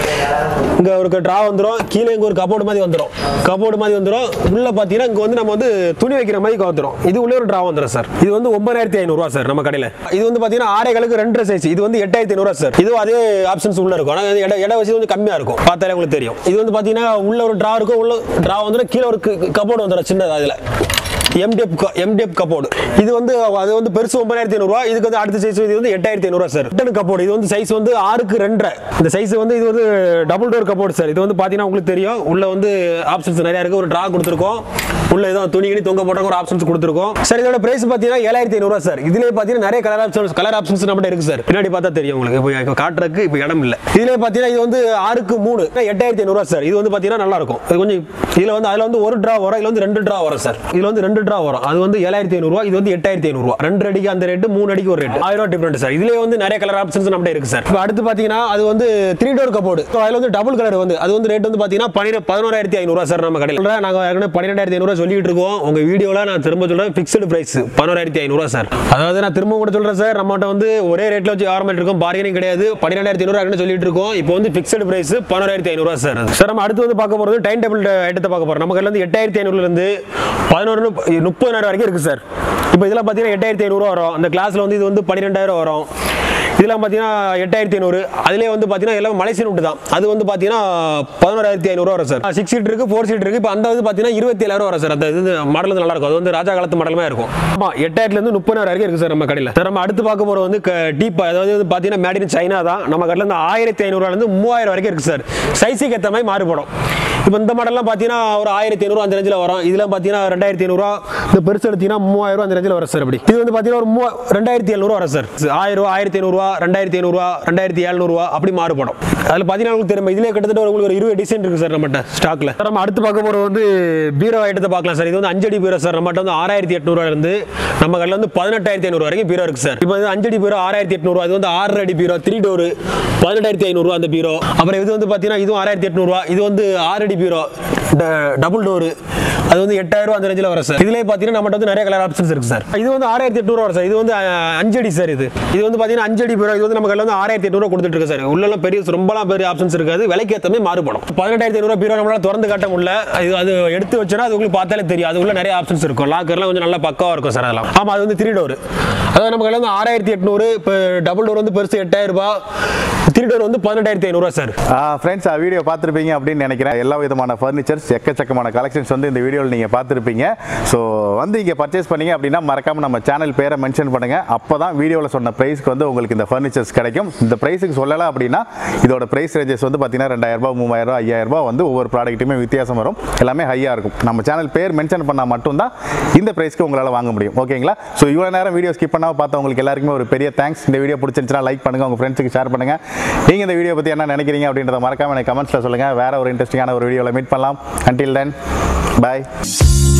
இங்கே ஒரு ட்ரா வந்துடும் கீழே இங்கே ஒரு கபோர்டு மாதிரி வந்துடும் கபோர்டு மாதிரி வந்துடும் உள்ள பார்த்தீங்கன்னா இங்கே வந்து நம்ம வந்து துணி வைக்கிற மாதிரி வந்துடும் இது உள்ளே ஒரு ட்ரா வந்துடும் சார் இது வந்து ஒன்பதாயிரத்தி ஐநூறுரூவா சார் நம்ம கடையில் இது வந்து பார்த்தீங்கன்னா ஆடைகளுக்கு ரெண்டு சைஸ் இது வந்து எட்டாயிரத்தி ஐநூறுவா சார் இதுவும் அதே ஆப்ஷன்ஸ் உள்ள இருக்கும் ஆனால் இட இட வசதி கொஞ்சம் கம்மியாக இருக்கும் பார்த்தாலே உங்களுக்கு தெரியும் இது வந்து பார்த்தீங்கன்னா உள்ள ஒரு ட்ரா இருக்கும் உள்ள ட்ரா வந்துடும் கீழே ஒரு கபோர்டு வந்துடும் சின்னது அதில் எம்டிஎஃப் எம்டிஎஃப் கப்போர்டு இது வந்து அது வந்து பெருசு ஒன்பதாயிரத்தி ஐநூறுவா இதுக்கு வந்து அடுத்த சைஸ் இது வந்து எட்டாயிரத்தி ஐநூறுவா சார் ரிட்டன் கப்போர்டு இது வந்து சைஸ் வந்து ஆறுக்கு ரெண்டரை இந்த சைஸ் வந்து இது வந்து டபுள் டோர் கப்போர்டு சார் இது வந்து பார்த்தீங்கன்னா உங்களுக்கு தெரியும் உள்ள வந்து ஆப்ஷன்ஸ் நிறைய இருக்கு ஒரு ட்ரா கொடுத்துருக்கோம் உள்ள ஏதோ துணி கிணி தொங்க போட்ட ஒரு ஆப்ஷன்ஸ் கொடுத்துருக்கோம் சார் இதோட பிரைஸ் பார்த்தீங்கன்னா ஏழாயிரத்தி ஐநூறுவா சார் இதுலேயே பார்த்தீங்கன்னா நிறைய கலர் ஆப்ஷன்ஸ் கலர் ஆப்ஷன்ஸ் நம்மகிட்ட இருக்கு சார் பின்னாடி பார்த்தா தெரியும் உங்களுக்கு இப்போ இப்போ காட்டுறதுக்கு இப்போ இடம் இல்லை இதுலேயே பார்த்தீங்கன்னா இது வந்து ஆறுக்கு மூணு எட்டாயிரத்தி ஐநூறுவா சார் இது வந்து பார்த்தீங்கன்னா நல்லா இருக்கும் இது கொஞ்சம் இதில் வந்து அதில் வந்து ஒரு ட்ரா வரும் இதில் வந்து ரெண்டு ட்ரா வரும் சார் இதில் வந்து ரெண்டு ட்ரா வரும் அது வந்து ஏழாயிரத்தி ஐநூறுவா இது வந்து எட்டாயிரத்தி ஐநூறுவா ரெண்டு அடிக்கு அந்த ரேட்டு மூணு அடிக்கு ஒரு ரேட் ஆயிரம் டிஃபரெண்ட் சார் இதுலேயே வந்து நிறைய கலர் ஆப்ஷன்ஸ் நம்மகிட்ட இருக்கு சார் இப்போ அடுத்து பார்த்தீங்கன்னா அது வந்து த்ரீ டோர் கபோர்டு அதில் வந்து டபுள் கலர் வந்து அது வந்து ரேட் வந்து பார்த்தீங்கன்னா பன்னிரெண்டு பதினோராயிரத்தி ஐநூறுவா சார் நம்ம கடையில் நாங்கள் ஏற்கனவே பன்னிரெண்டாயிரத்தி ஐநூறுவா சொல்லிட்டு இருக்கோம் உங்க வீடியோவில் நான் திரும்ப சொல்றேன் ஃபிக்ஸ்டு பிரைஸ் பதினோராயிரத்தி ஐநூறுவா சார் அதாவது நான் திரும்ப கூட சொல்றேன் சார் நம்மகிட்ட வந்து ஒரே ரேட்ல வச்சு ஆரம்பிட்டு இருக்கோம் பார்கெனிங் கிடையாது பன்னிரெண்டாயிரத்தி ஐநூறுவா சொல்லிட்டு இருக்கோம் இப்போ வந்து ஃபிக்ஸ்டு பிரைஸ் பதினோராயிரத்தி ஐநூறுவா சார் சார் நம்ம அடுத்து வந்து பார்க்க போகிறது டைம் டேபிள் ஐட்டத்தை பார்க்க போறோம் நம்ம கடையில் வந்து எட்டாயிரத்தி ஐநூறுலேருந்து பதினோரு முப்பதாயிரம் வரைக்கும் இருக்கு சார் இப்போ இதெல்லாம் பார்த்தீங்கன்னா எட்டாயிரத்தி ஐநூறுவா வரும் அந்த கிளாஸில் வந்து இது வந்து பன்னிரெண்டாயிரம் வரும் இதெல்லாம் பார்த்தீங்கன்னா எட்டாயிரத்தி ஐநூறு அதிலே வந்து பார்த்தீங்கன்னா எல்லாம் மலேசியன் விட்டு தான் அது வந்து பார்த்தீங்கன்னா பதினோராயிரத்தி ஐநூறுவா வரும் சார் சிக்ஸ் சீட் இருக்கு ஃபோர் சீட் இருக்கு இப்போ அந்த இது பார்த்தீங்கன்னா இருபத்தி ஏழாயிரம் வரும் சார் அந்த இது மாடல் வந்து நல்லா இருக்கும் அது வந்து ராஜா காலத்து மாடலுமே இருக்கும் ஆமா எட்டாயிரத்துலேருந்து முப்பதாயிரம் வரைக்கும் இருக்கு சார் நம்ம கடையில் சார் நம்ம அடுத்து பார்க்க போகிறது வந்து டீப் அதாவது வந்து பார்த்தீங்கன்னா மேட் இன் சைனா தான் நம்ம கடையில் வந்து ஆயிரத்தி ஐநூறுவாலேருந்து மூவாயிரம் வரைக்கும் இருக்கு சார் சைஸுக்கு ஏற்ற மாதிரி மாறுபடும் இப்போ இந்த மாடல்லாம் பார்த்தீங்கன்னா ஒரு ஆயிரத்தி ஐநூறு அந்த ரேஞ்சில் வரும் இதெல்லாம் பார்த்தீங்கன்னா ரெண்டாயிரத்தி ஐநூறுவா இந்த பெருசு எடுத்தீங்கன்னா மூவாயிரம் ரூபா அந்த ரேஞ்சில் வரும் சார் அப்படி இது வந்து பார்த்தீங்கன்னா ஒரு மூவா ரெண்டாயிரத்தி எழுநூறுவா வரும் சார் ஆயிரம் ரூபா ஆயிரத்தி ஐநூறுவா ரெண்டாயிரத்தி ஐநூறுவா ரெண்டாயிரத்தி எழுநூறுவா அப்படி மாறுபடும் அதில் பார்த்தீங்கன்னா உங்களுக்கு தெரியும் இதுலேயே கிட்டத்தட்ட ஒரு உங்களுக்கு ஒரு இருபது டிசைன் இருக்கு சார் நம்மகிட்ட ஸ்டாக்ல சார் நம்ம அடுத்து பார்க்க போகிறது வந்து பீரோ ஐட்டத்தை பார்க்கலாம் சார் இது வந்து அஞ்சடி பீரோ சார் நம்மகிட்ட வந்து ஆறாயிரத்தி எட்நூறுவா இருந்து நம்ம கடையில் வந்து பதினெட்டாயிரத்தி ஐநூறு வரைக்கும் பீரோ இருக்கு சார் இப்போ வந்து அஞ்சடி பீரோ ஆறாயிரத்தி எட்நூறுவா இது வந்து ஆறு அடி பீரோ த்ரீ டோர் பதினெட்டாயிரத்தி ஐநூறுவா அந்த பீரோ அப்புறம் இது வந்து பார்த்தீங்கன்னா இதுவும் ஆறாயிரத்தி எட்நூறுவா இது வந்து ஆறு அடி பீரோ டபுள் டோர் அது வந்து எட்டாயிரம் ரூபா அந்த ரேஞ்சில் வரும் சார் இதுலேயே பார்த்தீங்கன்னா நம்மகிட்ட வந்து நிறைய கலர் ஆப்ஷன்ஸ் இருக்கு சார் இது வந்து ஆறாயிரத்தி எட்நூறு வரும் சார் இது வந்து அஹ், அஞ்சடி சார் இது இது வந்து பார்த்தீங்கன்னா அஞ்சடி பீரோ இது வந்து நம்ம கடையில் வந்து ஆறாயிரத்தி எட்நூறு கொடுத்துட்டு இருக்கு சார் உள்ளலாம் பெரிய ரொம்பலாம் பெரிய ஆப்ஷன்ஸ் இருக்காது விலைக்கு ஏற்றமே மாறுபடும் பதினெட்டாயிரத்தி ஐநூறு பீரோ நம்மளால திறந்து காட்ட முடியல இது அது எடுத்து வச்சோன்னா அது உங்களுக்கு பார்த்தாலே தெரியும் அது உள்ள நிறைய ஆப்ஷன்ஸ் இருக்கும் லாக்கர்லாம் கொஞ்சம் நல்லா பக்காவாக இருக்கும் சார் அதெல்லாம் ஆமாம் அது வந்து த்ரீ டோர் அதாவது நம்ம கடையில் வந்து ஆறாயிரத்தி எட்நூறு இப்போ டபுள் டோர் வந்து பெருசு எட்டாயிரம் ரூபாய் த்ரீ டோர் வந்து பதினெட்டாயிரத்தி ஐநூறுவா சார் ஃப்ரெண்ட்ஸ் வீடியோ பார்த்துருப்பீங்க அப்படின்னு நினைக்கிறேன் எல்லா விதமான ஃபர்னிச்சர்ஸ் எக்கச்சக்கமான கலெக்ஷன்ஸ் வந்து இந்த வீடியோவில் நீங்கள் பார்த்துருப்பீங்க ஸோ வந்து இங்கே பர்ச்சேஸ் பண்ணீங்க அப்படின்னா மறக்காமல் நம்ம சேனல் பேரை மென்ஷன் பண்ணுங்கள் அப்போ தான் வீடியோவில் சொன்ன ப்ரைஸ்க்கு வந்து உங்களுக்கு இந்த ஃபர்னிச்சர்ஸ் கிடைக்கும் இந்த ப்ரைஸுக்கு சொல்லலை அப்படின்னா இதோட ப்ரைஸ் ரேஞ்சஸ் வந்து பார்த்தீங்கன்னா ரெண்டாயிரம் ரூபாய் மூவாயிரம் ரூபாய் ஐயாயிரம் ரூபாய் வந்து ஒவ்வொரு ப்ராடக்ட்டுமே வித்தியாசம் வரும் எல்லாமே ஹையாக இருக்கும் நம்ம சேனல் பேர் மென்ஷன் பண்ணால் மட்டும்தான் இந்த ப்ரைஸ்க்கு உங்களால் வாங்க முடியும் ஓகேங்களா ஸோ இவ்வளோ நேரம் வீடியோ ஸ்கிப் பண்ணாமல் பார்த்தவங்களுக்கு எல்லாருக்குமே ஒரு பெரிய தேங்க்ஸ் இந்த வீடியோ பிடிச்சிருந்துச்சுன்னா லைக் பண்ணுங்கள் உங்கள் ஃப்ரெண்ட்ஸுக்கு ஷேர் பண்ணுங்கள் நீங்கள் இந்த வீடியோ பற்றி என்ன நினைக்கிறீங்க அப்படின்றத மறக்காம எனக்கு கமெண்ட்ஸில் சொல்லுங்கள் வேற ஒரு இன்ட்ரெஸ்டிங்கான ஒரு வீடியோவில் மீட் பண்ணலாம் until then bye